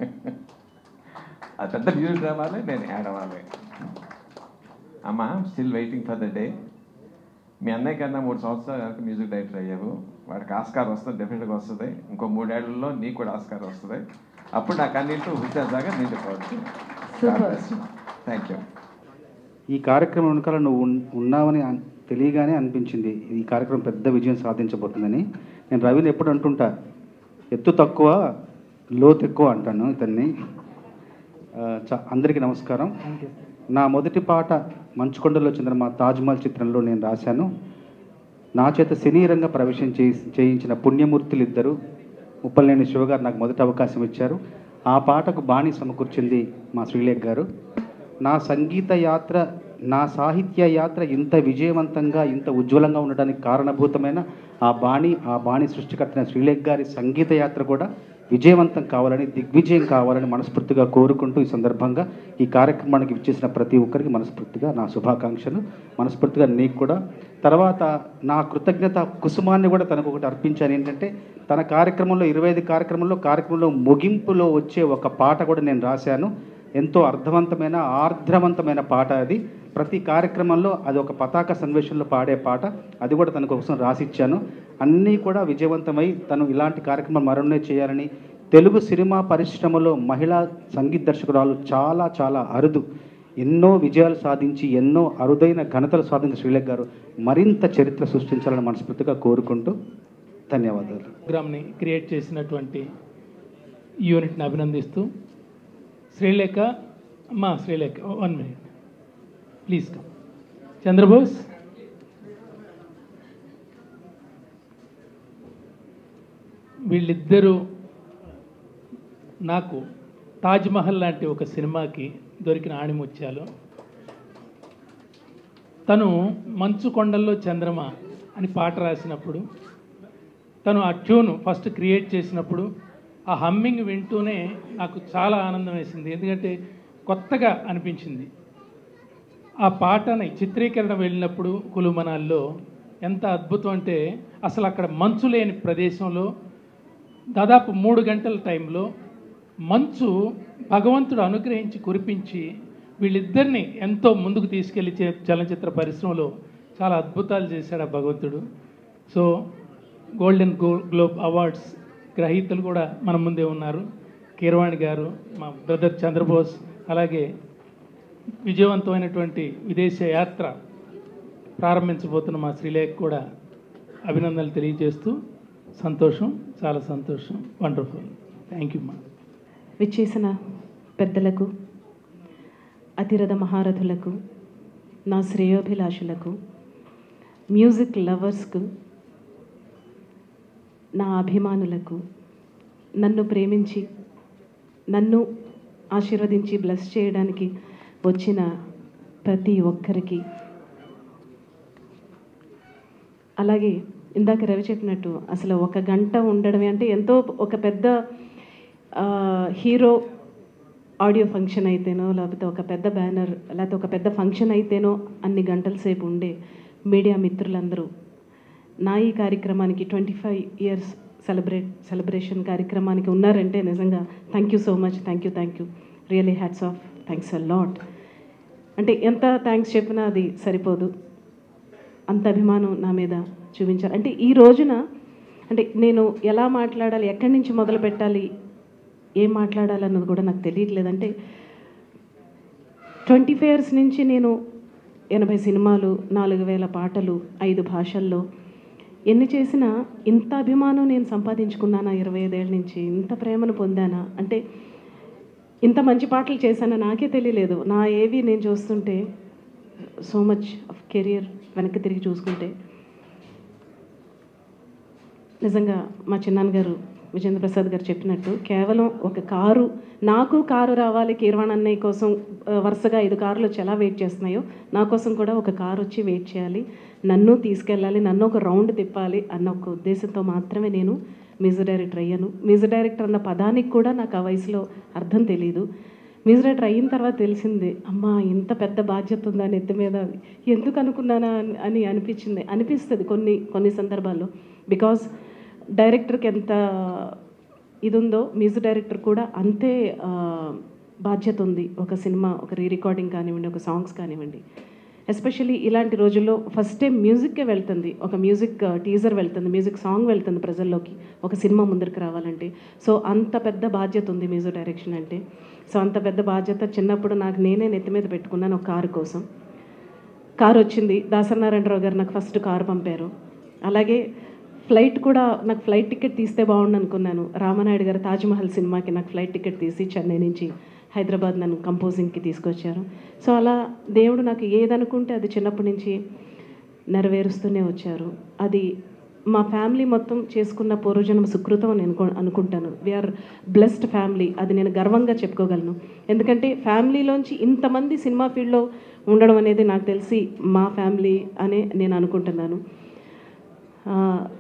అది పెద్ద మ్యూజిక్ రావాలి నేను యాడ్ అవ్వాలి అమ్మ still waiting for the day మీ అన్నయ్య కన్నా మూడు సంవత్సరాలు కనుక మ్యూజిక్ డైరెక్టర్ అయ్యావు వాడికి ఆస్కార్ వస్తుంది డెఫినెట్గా వస్తుంది ఇంకో మూడేళ్లలో నీకు కూడా ఆస్కార్ వస్తుంది అప్పుడు నాకు అన్నింటూ హుసేన్ సాగర్ నిండిపోవచ్చు థ్యాంక్ యూ ఈ కార్యక్రమం వెనకాల నువ్వు ఉన్- ఉన్నావని అన్- తెలియగానే అనిపించింది ఈ కార్యక్రమం పెద్ద విజయం సాధించబోతుందని నేను రవిని ఎప్పుడు అంటుంటా ఎత్తు తక్కువ లోతు ఎక్కువ అంటాను ఇతన్ని ఆ, చ- అందరికీ నమస్కారం నా మొదటి పాట మంచుకొండలో చెందిన మా తాజ్మహల్ చిత్రంలో నేను రాశాను నా చేత సినీ రంగ ప్రవేశం చేయి చేయించిన పుణ్యమూర్తులు ఇద్దరు ముప్పలనేని శివగారు నాకు మొదటి అవకాశం ఇచ్చారు ఆ పాటకు బాణి సమకూర్చింది మా శ్రీలేఖ్ గారు నా సంగీత యాత్ర నా సాహిత్య యాత్ర ఇంత విజయవంతంగా ఇంత ఉజ్వలంగా ఉండడానికి కారణభూతమైన ఆ బాణి ఆ బాణి సృష్టికర్త శ్రీలేఖ్ గారి సంగీత యాత్ర కూడా విజయవంతం కావాలని దిగ్విజయం కావాలని మనస్ఫూర్తిగా కోరుకుంటూ ఈ సందర్భంగా ఈ కార్యక్రమానికి ఇచ్చేసిన ప్రతి ఒక్కరికి మనస్ఫూర్తిగా నా శుభాకాంక్షలు మనస్ఫూర్తిగా నీకు కూడా తర్వాత నా కృతజ్ఞత కుసుమాన్ని కూడా తనకు ఒకటి అర్పించాను ఏంటంటే తన కార్యక్రమంలో ఇరవై ఐదు కార్యక్రమంలో కార్యక్రమంలో ముగింపులో వచ్చే ఒక పాట కూడా నేను రాశాను ఎంతో అర్థవంతమైన ఆర్ద్రవంతమైన పాట అది ప్రతి కార్యక్రమంలో అది ఒక పతాక సన్వేషణలో పాడే పాట అది కూడా తన కోసం రాసిచ్చాను అన్నీ కూడా విజయవంతమై తను ఇలాంటి కార్యక్రమం మరొన్నే చేయాలని తెలుగు సినిమా పరిశ్రమలో మహిళా సంగీత దర్శకురాలు చాలా చాలా అరుదు ఎన్నో విజయాలు సాధించి ఎన్నో అరుదైన ఘనతలు సాధించిన శ్రీలేఖ్ గారు మరింత చరిత్ర సృష్టించాలని మనస్ఫూర్తిగా కోరుకుంటూ ధన్యవాదాలు ప్రోగ్రామ్ని క్రియేట్ చేసినటువంటి ఈ యూనిట్ని అభినందిస్తూ శ్రీలేఖ అమ్మా Sreelekha one minute please come Chandrabose వీళ్ళిద్దరూ నాకు తాజ్మహల్ లాంటి ఒక సినిమాకి దొరికిన ఆణిముత్యాలు తను మంచు కొండల్లో చంద్రమ అని పాట రాసినప్పుడు తను ఆ ట్యూన్ ఫస్ట్ క్రియేట్ చేసినప్పుడు ఆ హమ్మింగ్ వింటూనే నాకు చాలా ఆనందం వేసింది ఎందుకంటే కొత్తగా అనిపించింది ఆ పాటని చిత్రీకరణ వెళ్ళినప్పుడు కులుమనాల్లో ఎంత అద్భుతం అంటే అసలు అక్కడ మంచు లేని ప్రదేశంలో దాదాపు మూడు గంటల టైంలో మంచు భగవంతుడు అనుగ్రహించి కురిపించి వీళ్ళిద్దరిని ఎంతో ముందుకు తీసుకెళ్లి చే- చలనచిత్ర పరిశ్రమలో చాలా అద్భుతాలు చేశాడు ఆ భగవంతుడు సో గోల్డెన్ గో గ్లోబ్ అవార్డ్స్ గ్రహీతలు కూడా మన ముందే ఉన్నారు కీరవాణి గారు మా బ్రదర్ చంద్రబోస్ అలాగే విజయవంతమైనటువంటి విదేశీ యాత్ర ప్రారంభించబోతున్న మా శ్రీలేఖ కూడా అభినందనలు తెలియజేస్తూ సంతోషం చాలా సంతోషం వండర్ఫుల్ థ్యాంక్ యూ మా విచ్చేసిన పెద్దలకు అతిరథ మహారథులకు నా శ్రేయోభిలాషులకు మ్యూజిక్ లవర్స్కు నా అభిమానులకు నన్ను ప్రేమించి నన్ను ఆశీర్వదించి బ్లెస్ చేయడానికి వచ్చిన ప్రతి ఒక్కరికి అలాగే ఇందాక రవి చెప్పినట్టు అసలు ఒక గంట ఉండడమే అంటే ఎంతో ఒక పెద్ద ఆ, హీరో ఆడియో ఫంక్షన్ అయితేనో లేకపోతే ఒక పెద్ద బ్యానర్ లేకపోతే ఒక పెద్ద ఫంక్షన్ అయితేనో అన్ని గంటల సేపు ఉండే మీడియా మిత్రులందరూ నా ఈ కార్యక్రమానికి twenty five years celebrate celebration కార్యక్రమానికి ఉన్నారంటే నిజంగా thank you so much thank you thank you really hats off thanks a lot అంటే ఎంత థ్యాంక్స్ చెప్పినా అది సరిపోదు అంత అభిమానం నా మీద చూపించారు అంటే ఈ రోజున అంటే నేను ఎలా మాట్లాడాలి ఎక్కడి నుంచి మొదలు పెట్టాలి ఏం మాట్లాడాలి అన్నది కూడా నాకు తెలియట్లేదు అంటే ట్వంటీ ఫైవ్ ఇయర్స్ నుంచి నేను ఎనభై సినిమాలు నాలుగు వేల పాటలు ఐదు భాషల్లో ఎన్ని చేసినా ఇంత అభిమానం నేను సంపాదించుకున్నానా ఇరవై ఐదేళ్ళ నుంచి ఇంత ప్రేమను పొందానా అంటే ఇంత మంచి పాటలు చేశానా నాకే తెలియలేదు నా ఏవి నేను చూస్తుంటే సో మచ్ ఆఫ్ కెరియర్ వెనక్కి తిరిగి చూసుకుంటే నిజంగా మా చిన్నాన్న గారు విజేంద్ర ప్రసాద్ గారు చెప్పినట్టు కేవలం ఒక కారు నాకు కారు రావాలి కీర్వాణ్ అన్నయ్య కోసం ఆ, వరుసగా ఐదు కార్లు వచ్చి ఎలా వెయిట్ చేస్తున్నాయో నా కోసం కూడా ఒక కారు వచ్చి వెయిట్ చేయాలి నన్ను తీసుకెళ్ళాలి నన్ను ఒక రౌండ్ తిప్పాలి అన్న ఒక ఉద్దేశంతో మాత్రమే నేను మ్యూజిక్ డైరెక్టర్ అయ్యాను మ్యూజిక్ డైరెక్టర్ అన్న పదానికి కూడా నాకు ఆ వయసులో అర్థం తెలియదు మ్యూజిక్ డైరెక్టర్ అయిన తర్వాత తెలిసింది అమ్మా ఇంత పెద్ద బాధ్యత ఉందా నెత్తి మీద ఎందుకు అనుకున్నానా అని- అని అనిపించింది అనిపిస్తుంది కొన్ని కొన్ని సందర్భాల్లో బికాజ్ డైరెక్టర్కి ఎంత ఇది ఉందో మ్యూజిక్ డైరెక్టర్ కూడా అంతే ఆ, బాధ్యత ఉంది ఒక సినిమా ఒక రీ రికార్డింగ్ కానివ్వండి ఒక సాంగ్స్ కానివ్వండి ఎస్పెషల్లీ ఇలాంటి రోజుల్లో ఫస్ట్ టైం మ్యూజిక్కే వెళ్తుంది ఒక మ్యూజిక్ టీజర్ వెళ్తుంది మ్యూజిక్ సాంగ్ వెళ్తుంది ప్రజల్లోకి ఒక సినిమా ముందరికి రావాలంటే సో అంత పెద్ద బాధ్యత ఉంది మ్యూజిక్ డైరెక్షన్ అంటే సో అంత పెద్ద బాధ్యత చిన్నప్పుడు నాకు నేనే నెత్తి మీద పెట్టుకున్నాను ఒక కారు కోసం కారు వచ్చింది దాసనారాయణరావు గారు నాకు ఫస్ట్ కారు పంపారు అలాగే ఫ్లైట్ కూడా నాకు ఫ్లైట్ టికెట్ తీస్తే బాగుండు అనుకున్నాను రామనాయుడు గారు తాజ్మహల్ సినిమాకి నాకు ఫ్లైట్ టికెట్ తీసి చెన్నై నుంచి హైదరాబాద్ నన్ను కంపోజింగ్కి తీసుకొచ్చారు సో అలా దేవుడు నాకు ఏదనుకుంటే అది చిన్నప్పటి నుంచి నెరవేరుస్తూనే వచ్చారు అది మా ఫ్యామిలీ మొత్తం చేసుకున్న పూర్వజన్మ సుకృతం అని అనుకో అనుకుంటాను వీఆర్ బ్లెస్డ్ ఫ్యామిలీ అది నేను గర్వంగా చెప్పుకోగలను ఎందుకంటే ఫ్యామిలీలోంచి ఇంతమంది సినిమా ఫీల్డ్లో ఉండడం అనేది నాకు తెలిసి మా ఫ్యామిలీ అనే నేను అనుకుంటున్నాను ఆ,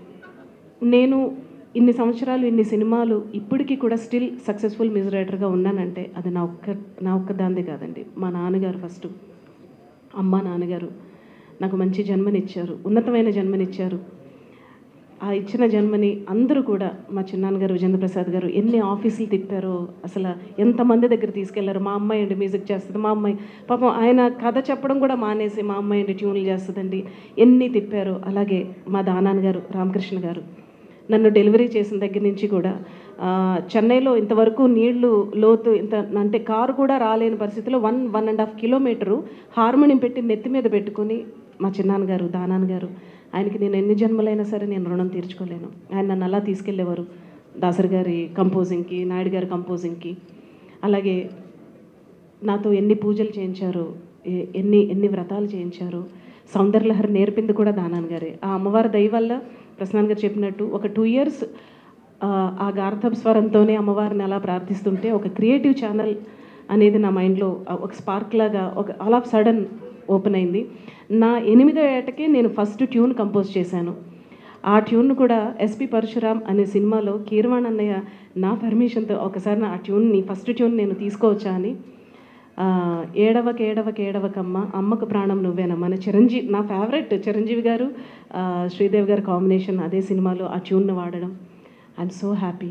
నేను ఇన్ని సంవత్సరాలు ఇన్ని సినిమాలు ఇప్పటికీ కూడా స్టిల్ సక్సెస్ఫుల్ మ్యూజిక్ డైరెక్టర్గా ఉన్నానంటే అది నా ఒక్క నా ఒక్క దాందే కాదండి మా నాన్నగారు ఫస్ట్ అమ్మ నాన్నగారు నాకు మంచి జన్మనిచ్చారు ఉన్నతమైన జన్మనిచ్చారు ఆ ఇచ్చిన జన్మని అందరూ కూడా మా చిన్నాన్నగారు విజేంద్ర ప్రసాద్ గారు ఎన్ని ఆఫీసులు తిప్పారో అసలు ఎంతమంది దగ్గర తీసుకెళ్లారు మా అమ్మాయి అండి మ్యూజిక్ చేస్తుంది మా అమ్మాయి పాపం ఆయన కథ చెప్పడం కూడా మానేసి మా అమ్మాయి అండి ట్యూన్లు చేస్తుందండి ఎన్ని తిప్పారు అలాగే మా దానాన్న గారు రామకృష్ణ గారు నన్ను డెలివరీ చేసిన దగ్గర నుంచి కూడా ఆ, చెన్నైలో ఇంతవరకు నీళ్లు లోతు ఇంత అంటే కారు కూడా రాలేని పరిస్థితిలో one one and half kilometre harmonium పెట్టి నెత్తి మీద పెట్టుకొని మా చిన్నాన్నగారు దానాన్న గారు ఆయనకి నేను ఎన్ని జన్మలైనా సరే నేను రుణం తీర్చుకోలేను ఆయన నన్ను అలా తీసుకెళ్ళేవారు దాసరి గారి కంపోజింగ్కి నాయుడు గారి కంపోజింగ్కి అలాగే నాతో ఎన్ని పూజలు చేయించారు ఎ- ఎన్ని ఎన్ని వ్రతాలు చేయించారు సౌందర్యలహరి నేర్పింది కూడా దానాన్ గారే ఆ అమ్మవారి దయ వల్ల ప్రసన్నాన్ గారు చెప్పినట్టు ఒక టూ ఇయర్స్ ఆ గార్థం స్వరంతోనే అమ్మవారిని అలా ప్రార్థిస్తుంటే ఒక క్రియేటివ్ ఛానల్ అనేది నా మైండ్లో ఒక స్పార్క్ లాగా ఒక ఆల్ ఆఫ్ సడన్ ఓపెన్ అయింది నా ఎనిమిదో ఏటకే నేను ఫస్ట్ ట్యూన్ కంపోజ్ చేశాను ఆ ట్యూన్ కూడా ఎస్పి పరశురామ్ అనే సినిమాలో కీరవాణ్ అన్నయ్య నా పర్మిషన్తో ఒకసారి నా ఆ ట్యూన్ని ఫస్ట్ ట్యూన్ నేను తీసుకోవచ్చా అని ఆ, ఏడవక ఏడవక ఏడవకమ్మ అమ్మకు ప్రాణం నువ్వేనమ్మ మన చిరంజీవి నా ఫేవరెట్ చిరంజీవి గారు ఆ, శ్రీదేవి గారి కాంబినేషన్ అదే సినిమాలో ఆ ట్యూన్ను వాడడం ఐఎమ్ సో హ్యాపీ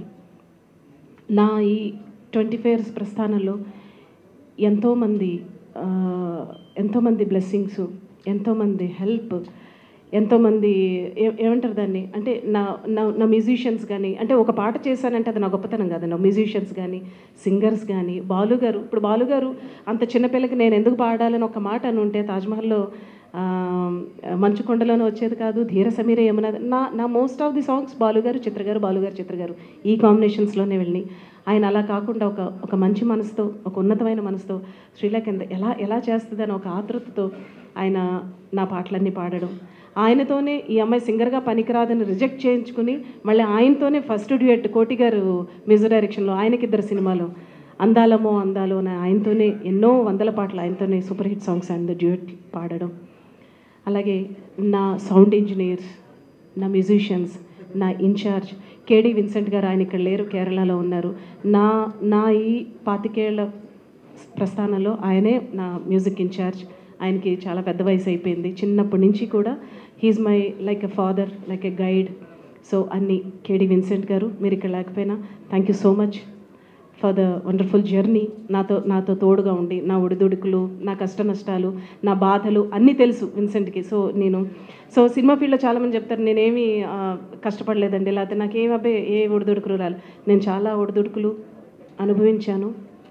నా ఈ ట్వంటీ ఫైవ్ ఇయర్స్ ప్రస్థానంలో ఎంతోమంది ఆ, ఎంతోమంది బ్లెస్సింగ్స్ ఎంతోమంది హెల్ప్ ఎంతోమంది ఏ- ఏమంటారు దాన్ని అంటే నా నా నా మ్యూజిషియన్స్ కానీ అంటే ఒక పాట చేశానంటే అది నా గొప్పతనం కాదు నా మ్యూజిషియన్స్ కానీ సింగర్స్ కానీ బాలు గారు ఇప్పుడు బాలు గారు అంత చిన్నపిల్లకి నేను ఎందుకు పాడాలని ఒక మాట అని ఉంటే తాజ్మహల్లో ఆ, మంచుకొండలోనే వచ్చేది కాదు ధీర సమీర యమున నా నా మోస్ట్ ఆఫ్ ది సాంగ్స్ బాలుగారు చిత్రగారు బాలుగారు చిత్రగారు ఈ కాంబినేషన్స్లోనే వెళ్ళి ఆయన అలా కాకుండా ఒక ఒక మంచి మనసుతో ఒక ఉన్నతమైన మనసుతో శ్రీలేఖ ఎంత ఎలా ఎలా చేస్తుందని ఒక ఆతృతతో ఆయన నా పాటలన్నీ పాడడం ఆయనతోనే ఈ అమ్మాయి సింగర్గా పనికిరాదని రిజెక్ట్ చేయించుకుని మళ్ళీ ఆయనతోనే ఫస్ట్ డ్యూయట్ కోటి గారు మ్యూజిక్ డైరెక్షన్లో ఆయనకిద్దరు సినిమాలో అందాలమో అందాలో అని ఆయనతోనే ఎన్నో వందల పాటలు ఆయనతోనే సూపర్ హిట్ సాంగ్స్ ఆయన డ్యూయట్ పాడడం అలాగే నా సౌండ్ ఇంజనీర్స్ నా మ్యూజిషియన్స్ నా ఇన్ఛార్జ్ కేడి విన్సెంట్ గారు ఆయన ఇక్కడ లేరు కేరళలో ఉన్నారు నా నా ఈ పాతికేళ్ల ప్రస్థానంలో ఆయనే నా మ్యూజిక్ ఇన్ఛార్జ్ ఆయనకి చాలా పెద్ద వయసు అయిపోయింది చిన్నప్పటి నుంచి కూడా he's my like a father like a guide so అన్ని కేడి విన్సెంట్ గారు మీరు ఇక్కడ లేకపోయినా thank you so much for the wonderful journey నాతో నాతో తోడుగా ఉండి నా ఒడిదుడుకులు నా కష్ట నష్టాలు నా బాధలు అన్నీ తెలుసు విన్సెంట్కి సో నేను సో సినిమా ఫీల్డ్లో చాలామంది చెప్తారు నేనేమి ఆ, కష్టపడలేదండి లేకపోతే నాకేం అబ్బాయి ఏ ఒడిదుడుకులు రాలి నేను చాలా ఒడిదుడుకులు అనుభవించాను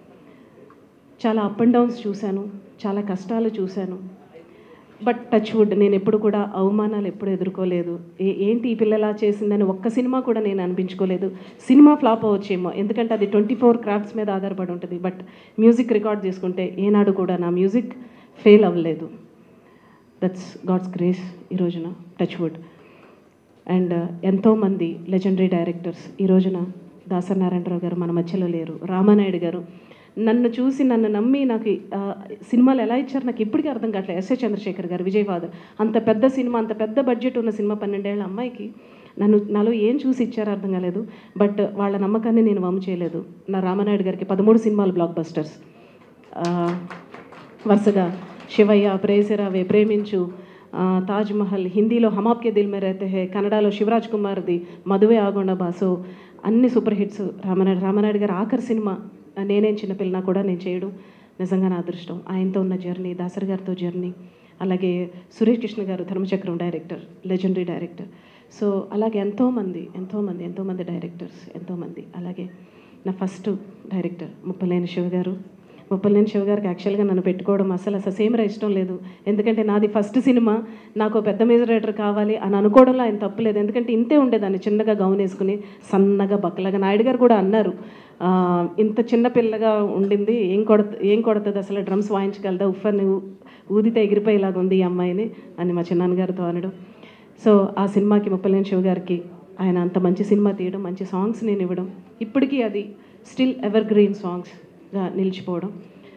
చాలా అప్ అండ్ డౌన్స్ చూశాను చాలా కష్టాలు చూశాను బట్ టచ్ వుడ్ నేను ఎప్పుడు కూడా అవమానాలు ఎప్పుడు ఎదుర్కోలేదు ఏ ఏంటి ఈ పిల్లలా చేసిందని ఒక్క సినిమా కూడా నేను అనిపించుకోలేదు సినిమా ఫ్లాప్ అవ్వచ్చేమో ఎందుకంటే అది ట్వంటీ ఫోర్ క్రాఫ్ట్స్ మీద ఆధారపడి ఉంటుంది బట్ మ్యూజిక్ రికార్డ్ చేసుకుంటే ఏనాడు కూడా నా మ్యూజిక్ ఫెయిల్ అవ్వలేదు దట్స్ గాడ్స్ గ్రేస్ ఈ రోజున టచ్ వుడ్ అండ్ ఎంతోమంది లెజెండరీ డైరెక్టర్స్ ఈ రోజున దాసనారాయణరావు గారు మన మధ్యలో లేరు రామానాయుడు గారు నన్ను చూసి నన్ను నమ్మి నాకు ఈ, ఆ, సినిమాలు ఎలా ఇచ్చారు నాకు ఇప్పటికీ అర్థం కావట్లేదు ఎస్ఏ చంద్రశేఖర్ గారు విజయ్ ఫాదర్ అంత పెద్ద సినిమా అంత పెద్ద బడ్జెట్ ఉన్న సినిమా పన్నెండేళ్ల అమ్మాయికి నన్ను నాలో ఏం చూసి ఇచ్చారో అర్థం కాలేదు బట్ వాళ్ళ నమ్మకాన్ని నేను వమ్ము చేయలేదు నా రామానాయుడు గారికి పదమూడు సినిమాలు బ్లాక్ బస్టర్స్ ఆ, వరుసగా శివయ్య ప్రేసరావే ప్రేమించు ఆ, తాజ్ మహల్ హిందీలో హమాప్కే దిల్ మే రహతే హే కన్నడలో శివరాజ్ కుమార్ది మధువే ఆగొండ బాసు అన్ని సూపర్ హిట్స్ రామనాయుడు రామనాయుడు గారు ఆఖరి సినిమా ఆ, నేనేం చిన్నపిల్లనా కూడా నేను చేయడం నిజంగా నా అదృష్టం ఆయనతో ఉన్న జర్నీ దాసరి గారితో జర్నీ అలాగే సురేష్ కృష్ణ గారు Dharmachakram director legendary director so అలాగే ఎంతోమంది ఎంతోమంది ఎంతోమంది డైరెక్టర్స్ ఎంతోమంది అలాగే నా ఫస్ట్ డైరెక్టర్ ముప్పలేని శివ గారు ముప్పలేని శివ గారికి యాక్చువల్గా నన్ను పెట్టుకోవడం అసలు అసలు సేమరా ఇష్టం లేదు ఎందుకంటే నాది ఫస్ట్ సినిమా నాకు పెద్ద మేజర్ రైటర్ కావాలి అని అనుకోవడంలో ఆయన తప్పులేదు ఎందుకంటే ఇంతే ఉండేదాన్ని చిన్నగా గౌన్ వేసుకుని సన్నగా బక్కలాగా నాయుడు గారు కూడా అన్నారు ఆ, ఇంత చిన్న పిల్లగా ఉండింది ఏం కొడత ఏం కొడుతుంది అసలు డ్రమ్స్ వాయించగలదా ఉఫర్ని ఊ- ఊదితే ఎగిరిపోయేలాగా ఉంది ఈ అమ్మాయిని అని మా చిన్నాన్నగారితో అనడం సో ఆ సినిమాకి ముప్పలేని శివ గారికి ఆయన అంత మంచి సినిమా తీయడం మంచి సాంగ్స్ నేను ఇవ్వడం ఇప్పటికీ అది స్టిల్ ఎవర్ గ్రీన్ సాంగ్స్గా నిలిచిపోవడం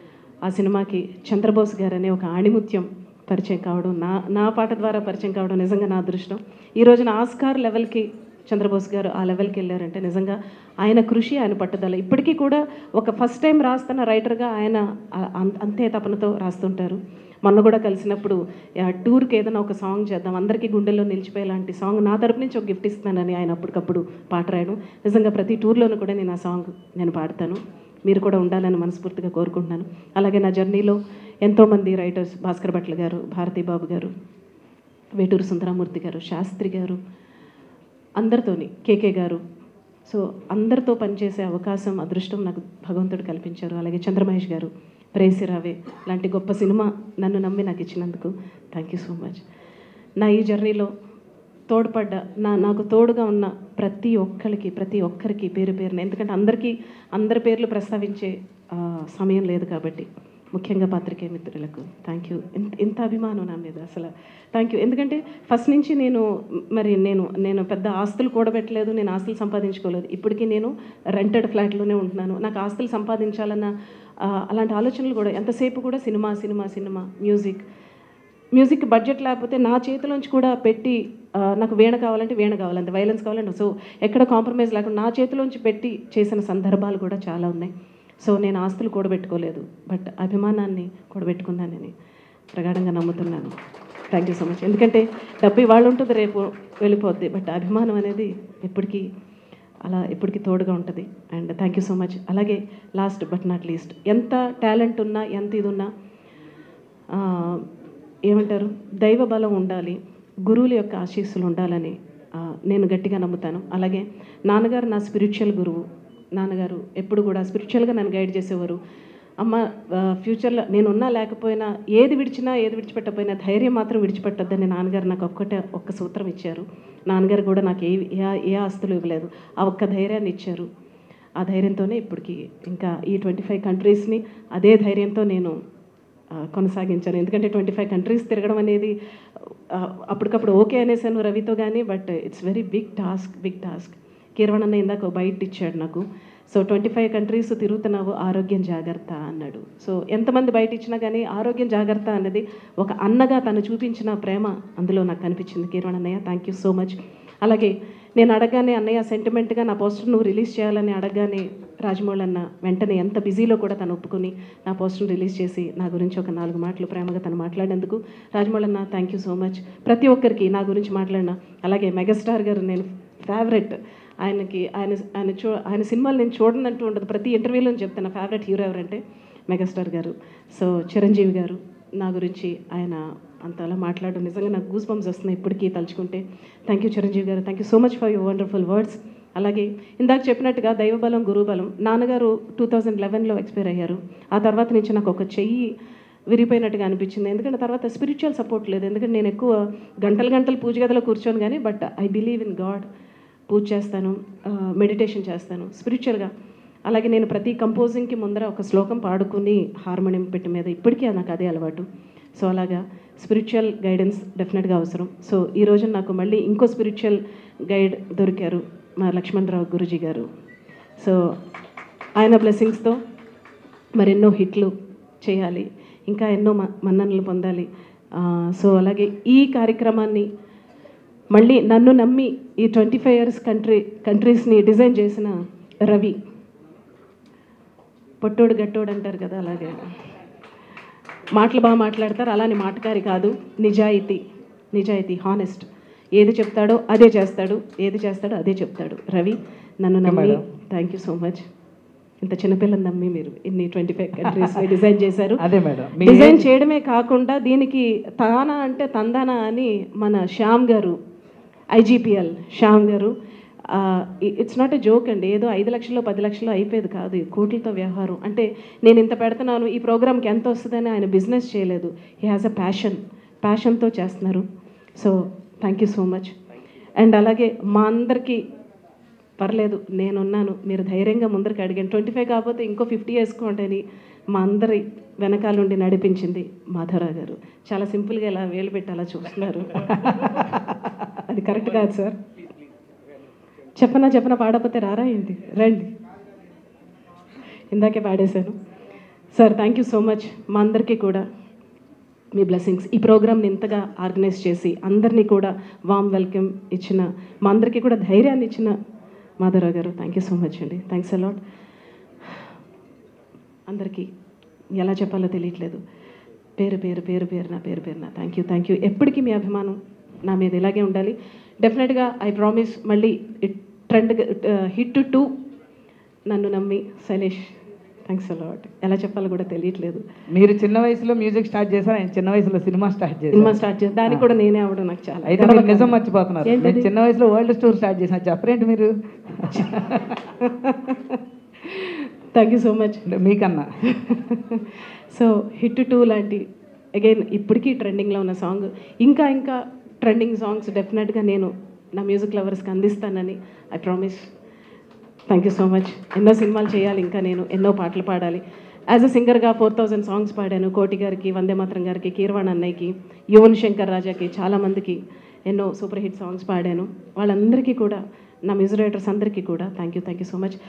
ఆ సినిమాకి చంద్రబోస్ గారు అనే ఒక ఆణిముత్యం పరిచయం కావడం నా నా పాట ద్వారా పరిచయం కావడం నిజంగా నా అదృష్టం ఈ రోజున ఆస్కార్ లెవెల్కి చంద్రబోస్ గారు ఆ లెవెల్కి వెళ్ళారంటే నిజంగా ఆయన కృషి ఆయన పట్టుదల ఇప్పటికీ కూడా ఒక ఫస్ట్ టైం రాస్తున్న రైటర్గా ఆయన ఆ- అం- అంతే తపనతో రాస్తుంటారు మొన్న కూడా కలిసినప్పుడు ఆ, టూర్కి ఏదైనా ఒక సాంగ్ చేద్దాం అందరికీ గుండెల్లో నిలిచిపోయేలాంటి సాంగ్ నా తరపు నుంచి ఒక గిఫ్ట్ ఇస్తానని ఆయన అప్పటికప్పుడు పాట రాయడం నిజంగా ప్రతి టూర్లోనూ కూడా నేను ఆ సాంగ్ నేను పాడతాను మీరు కూడా ఉండాలని మనస్ఫూర్తిగా కోరుకుంటున్నాను అలాగే నా జర్నీలో ఎంతోమంది రైటర్స్ భాస్కర్ భట్ల గారు భారతీ బాబు గారు వేటూరు సుందరమూర్తి గారు శాస్త్రి గారు అందరితోని కేకే గారు సో అందరితో పనిచేసే అవకాశం అదృష్టం నాకు భగవంతుడు కల్పించారు అలాగే చంద్రమహేష్ గారు ప్రేసి రావే లాంటి గొప్ప సినిమా నన్ను నమ్మి నాకు ఇచ్చినందుకు థ్యాంక్ యూ సో మచ్ నా ఈ జర్నీలో తోడ్పడ్డ నా నాకు తోడుగా ఉన్న ప్రతి ఒక్కరికి ప్రతి ఒక్కరికి పేరు పేరున ఎందుకంటే అందరికీ అందరి పేర్లు ప్రస్తావించే ఆ, సమయం లేదు కాబట్టి ముఖ్యంగా పాత్రికేయ మిత్రులకు థ్యాంక్ యూ ఇంత ఇంత అభిమానం నా మీద అసలు థ్యాంక్ యూ ఎందుకంటే ఫస్ట్ నుంచి నేను మరి నేను నేను పెద్ద ఆస్తులు కూడబెట్టలేదు నేను ఆస్తులు సంపాదించుకోలేదు ఇప్పటికీ నేను రెంటెడ్ ఫ్లాట్లోనే ఉంటున్నాను నాకు ఆస్తులు సంపాదించాలన్న ఆ, అలాంటి ఆలోచనలు కూడా ఎంతసేపు కూడా cinema cinema cinema music music budget లేకపోతే నా చేతిలోంచి కూడా పెట్టి ఆ, నాకు వీణ కావాలంటే వీణ కావాలంటే వైలెన్స్ కావాలంటే సో ఎక్కడ కాంప్రమైజ్ లేకుండా నా చేతిలోంచి పెట్టి చేసిన సందర్భాలు కూడా చాలా ఉన్నాయి సో నేను ఆస్తులు కూడబెట్టుకోలేదు బట్ అభిమానాన్ని కూడబెట్టుకున్నానని ప్రగాఢంగా నమ్ముతున్నాను థ్యాంక్ యూ సో మచ్ ఎందుకంటే డబ్బు ఇవాళ ఉంటుంది రేపు వెళ్ళిపోద్ది బట్ అభిమానం అనేది ఎప్పటికీ అలా ఎప్పటికీ తోడుగా ఉంటుంది and thank you so much అలాగే లాస్ట్ బట్ నాట్ లీస్ట్ ఎంత టాలెంట్ ఉన్నా ఎంత ఇది ఉన్నా ఆ, ఏమంటారు దైవ బలం ఉండాలి గురువుల యొక్క ఆశీస్సులు ఉండాలని ఆ, నేను గట్టిగా నమ్ముతాను అలాగే నాన్నగారు నా స్పిరిచువల్ గురువు నాన్నగారు ఎప్పుడు కూడా స్పిరిచువల్గా నన్ను గైడ్ చేసేవారు అమ్మ ఆ, ఫ్యూచర్లో నేను ఉన్నా లేకపోయినా ఏది విడిచినా ఏది విడిచిపెట్టకపోయినా ధైర్యం మాత్రం విడిచిపెట్టొద్దని నాన్నగారు నాకు ఒక్కటే ఒక్క సూత్రం ఇచ్చారు నాన్నగారు కూడా నాకు ఏ ఏ- ఏ ఆస్తులు ఇవ్వలేదు ఆ ఒక్క ధైర్యాన్ని ఇచ్చారు ఆ ధైర్యంతోనే ఇప్పటికి ఇంకా ఈ ట్వంటీ ఫైవ్ కంట్రీస్ని అదే ధైర్యంతో నేను ఆ, కొనసాగించాను ఎందుకంటే ట్వంటీ ఫైవ్ కంట్రీస్ తిరగడం అనేది ఆ, అప్పటికప్పుడు ఓకే అనేసాను రవితో కానీ but it's very big task big task Keeravani అన్న ఇందాక ఒక బయట ఇచ్చాడు నాకు సో ట్వంటీ ఫైవ్ కంట్రీస్ తిరుగుతున్నావు ఆరోగ్యం జాగ్రత్త అన్నాడు సో ఎంతమంది బయట ఇచ్చినా కానీ ఆరోగ్యం జాగ్రత్త అన్నది ఒక అన్నగా తను చూపించిన ప్రేమ అందులో నాకు కనిపించింది కిరణ్ అన్నయ్య థ్యాంక్ యూ సో మచ్ అలాగే నేను అడగగానే అన్నయ్య సెంటిమెంట్గా నా పోస్టర్ నువ్వు రిలీజ్ చేయాలని అడగగానే రాజమౌళి అన్న వెంటనే ఎంత బిజీలో కూడా తను ఒప్పుకొని నా పోస్టర్ రిలీజ్ చేసి నా గురించి ఒక నాలుగు మాటలు ప్రేమగా తను మాట్లాడేందుకు రాజమౌళి అన్న థ్యాంక్ యూ సో మచ్ ప్రతి ఒక్కరికి నా గురించి మాట్లాడిన అలాగే మెగాస్టార్ గారు నేను ఫేవరెట్ ఆయనకి ఆయన ఆయన చూ ఆయన సినిమాలు నేను చూడనంటూ ఉండదు ప్రతి ఇంటర్వ్యూలో చెప్తాను ఫేవరెట్ హీరో ఎవరంటే మెగాస్టార్ గారు సో చిరంజీవి గారు నా గురించి ఆయన అంత అలా మాట్లాడడం నిజంగా నాకు గూస్ బంప్స్ వస్తున్నాయి ఇప్పటికీ తలుచుకుంటే థ్యాంక్ యూ చిరంజీవి గారు thank you so much for your wonderful words అలాగే ఇందాక చెప్పినట్టుగా దైవబలం గురుబలం నాన్నగారు టూ థౌజండ్ లెవెన్లో ఎక్స్పైర్ అయ్యారు ఆ తర్వాత నుంచి నాకు ఒక చెయ్యి విరిగిపోయినట్టుగా అనిపించింది ఎందుకంటే తర్వాత స్పిరిచువల్ సపోర్ట్ లేదు ఎందుకంటే నేను ఎక్కువ గంటలు గంటలు పూజ గదిలో కూర్చోను కానీ but I believe in God పూజ చేస్తాను మెడిటేషన్ చేస్తాను స్పిరిచువల్గా అలాగే నేను ప్రతి కంపోజింగ్కి ముందర ఒక శ్లోకం పాడుకుని హార్మోనియం పెట్టి మీద ఇప్పటికీ నాకు అదే అలవాటు సో అలాగా స్పిరిచువల్ గైడెన్స్ డెఫినెట్గా అవసరం సో ఈ రోజు నాకు మళ్ళీ ఇంకో స్పిరిచువల్ గైడ్ దొరికారు మా లక్ష్మణరావు గురుజీ గారు సో ఆయన బ్లెస్సింగ్స్తో మరెన్నో హిట్లు చేయాలి ఇంకా ఎన్నో మ- మన్ననలు పొందాలి ఆ, సో అలాగే ఈ కార్యక్రమాన్ని మళ్ళీ నన్ను నమ్మి ఈ ట్వంటీ ఫైవ్ ఇయర్స్ కంట్రీ కంట్రీస్ని డిజైన్ చేసిన రవి పొట్టోడు గట్టోడు అంటారు కదా అలాగే మాటలు బాగా మాట్లాడతారు అలానే మాటకారి కాదు నిజాయితీ నిజాయితీ హానెస్ట్ ఏది చెప్తాడో అదే చేస్తాడు ఏది చేస్తాడో అదే చెప్తాడు రవి నన్ను నమ్మి madam. Thank you so much ఇంత చిన్నపిల్లని నమ్మి మీరు ఇన్ని ట్వంటీ ఫైవ్ కంట్రీస్ డిజైన్ చేశారు అదే మేడం. మీ డిజైన్ ఏజ్- చేయడమే కాకుండా దీనికి తానా అంటే తందానా అని మన శ్యామ్ గారు ఐజీపీఎల్ శ్యామ్ గారు ఇట్స్ నాట్ ఎ జోక్ అండి ఏదో ఐదు లక్షలు పది లక్షలు అయిపోయేది కాదు ఇది కోట్లతో వ్యవహారం అంటే నేను ఇంత పెడుతున్నాను ఈ ప్రోగ్రామ్కి ఎంత వస్తుందని ఆయన బిజినెస్ చేయలేదు హీ హ్యాస్ అ ప్యాషన్ ప్యాషన్తో చేస్తున్నారు so thank you so much and అలాగే మా అందరికీ పర్లేదు నేనున్నాను మీరు ధైర్యంగా ముందరికి అడిగాను ట్వంటీ ఫైవ్ కాకపోతే ఇంకో ఫిఫ్టీ వేసుకోండి అని మా అందరి వెనకాలండి నడిపించింది మాధవరావు గారు చాలా సింపుల్గా ఇలా వేలు పెట్టి అలా చూస్తున్నారు అది కరెక్ట్ కాదు సార్ చెప్పనా చెప్పనా పాడకపోతే రారా ఏంటి రండి ఇందాకే పాడేశాను sir thank you so much మా అందరికీ కూడా మీ బ్లెస్సింగ్స్ ఈ ప్రోగ్రామ్ని ఇంతగా ఆర్గనైజ్ చేసి అందరినీ కూడా వామ్ వెల్కమ్ ఇచ్చిన మా అందరికీ కూడా ధైర్యాన్ని ఇచ్చిన మాధవరావు గారు థ్యాంక్ యూ సో మచ్ అండి థ్యాంక్స్ అలాట్ అందరికీ ఎలా చెప్పాలో తెలియట్లేదు పేరు పేరు పేరు పేరు నా పేరు పేరు నా థ్యాంక్ యూ థ్యాంక్ యూ ఎప్పటికీ మీ అభిమానం నా మీద ఇలాగే ఉండాలి డెఫినెట్గా ఐ ప్రామిస్ మళ్ళీ ట్రెండ్ హిట్ టూ నన్ను నమ్మి శైలేష్ థ్యాంక్స్ అలాట్ ఎలా చెప్పాలో కూడా తెలియట్లేదు మీరు చిన్న వయసులో మ్యూజిక్ స్టార్ట్ చేశారు ఆయన చిన్న వయసులో సినిమా స్టార్ట్ చేశారు సినిమా స్టార్ట్ చేసి దానికి కూడా నేనే అవడం నాకు చాలా అయితే మీరు గర్వకారణం. నిజం మర్చిపోతున్నారు ఏంటది? నేను చిన్న వయసులో వరల్డ్ స్టోర్ స్టార్ట్ చేసిన చెప్పరేంటి మీరు థ్యాంక్ యూ సో మచ్ మీకన్నా సో హిట్ టూ లాంటి అగైన్ ఇప్పటికీ ట్రెండింగ్లో ఉన్న సాంగ్ ఇంకా ఇంకా ట్రెండింగ్ సాంగ్స్ డెఫినెట్గా నేను నా మ్యూజిక్ లవర్స్కి అందిస్తానని I promise thank you so much ఎన్నో సినిమాలు చేయాలి ఇంకా నేను ఎన్నో పాటలు పాడాలి యాజ్ అ సింగర్గా ఫోర్ థౌజండ్ సాంగ్స్ పాడాను కోటి గారికి వందే మాత్రం గారికి కీర్వాణ్ అన్నయ్యకి యువన్ శంకర్ రాజాకి చాలామందికి ఎన్నో సూపర్ హిట్ సాంగ్స్ పాడాను వాళ్ళందరికీ కూడా నా మ్యూజిక్ డైరెక్టర్స్ అందరికీ కూడా thank you thank you so much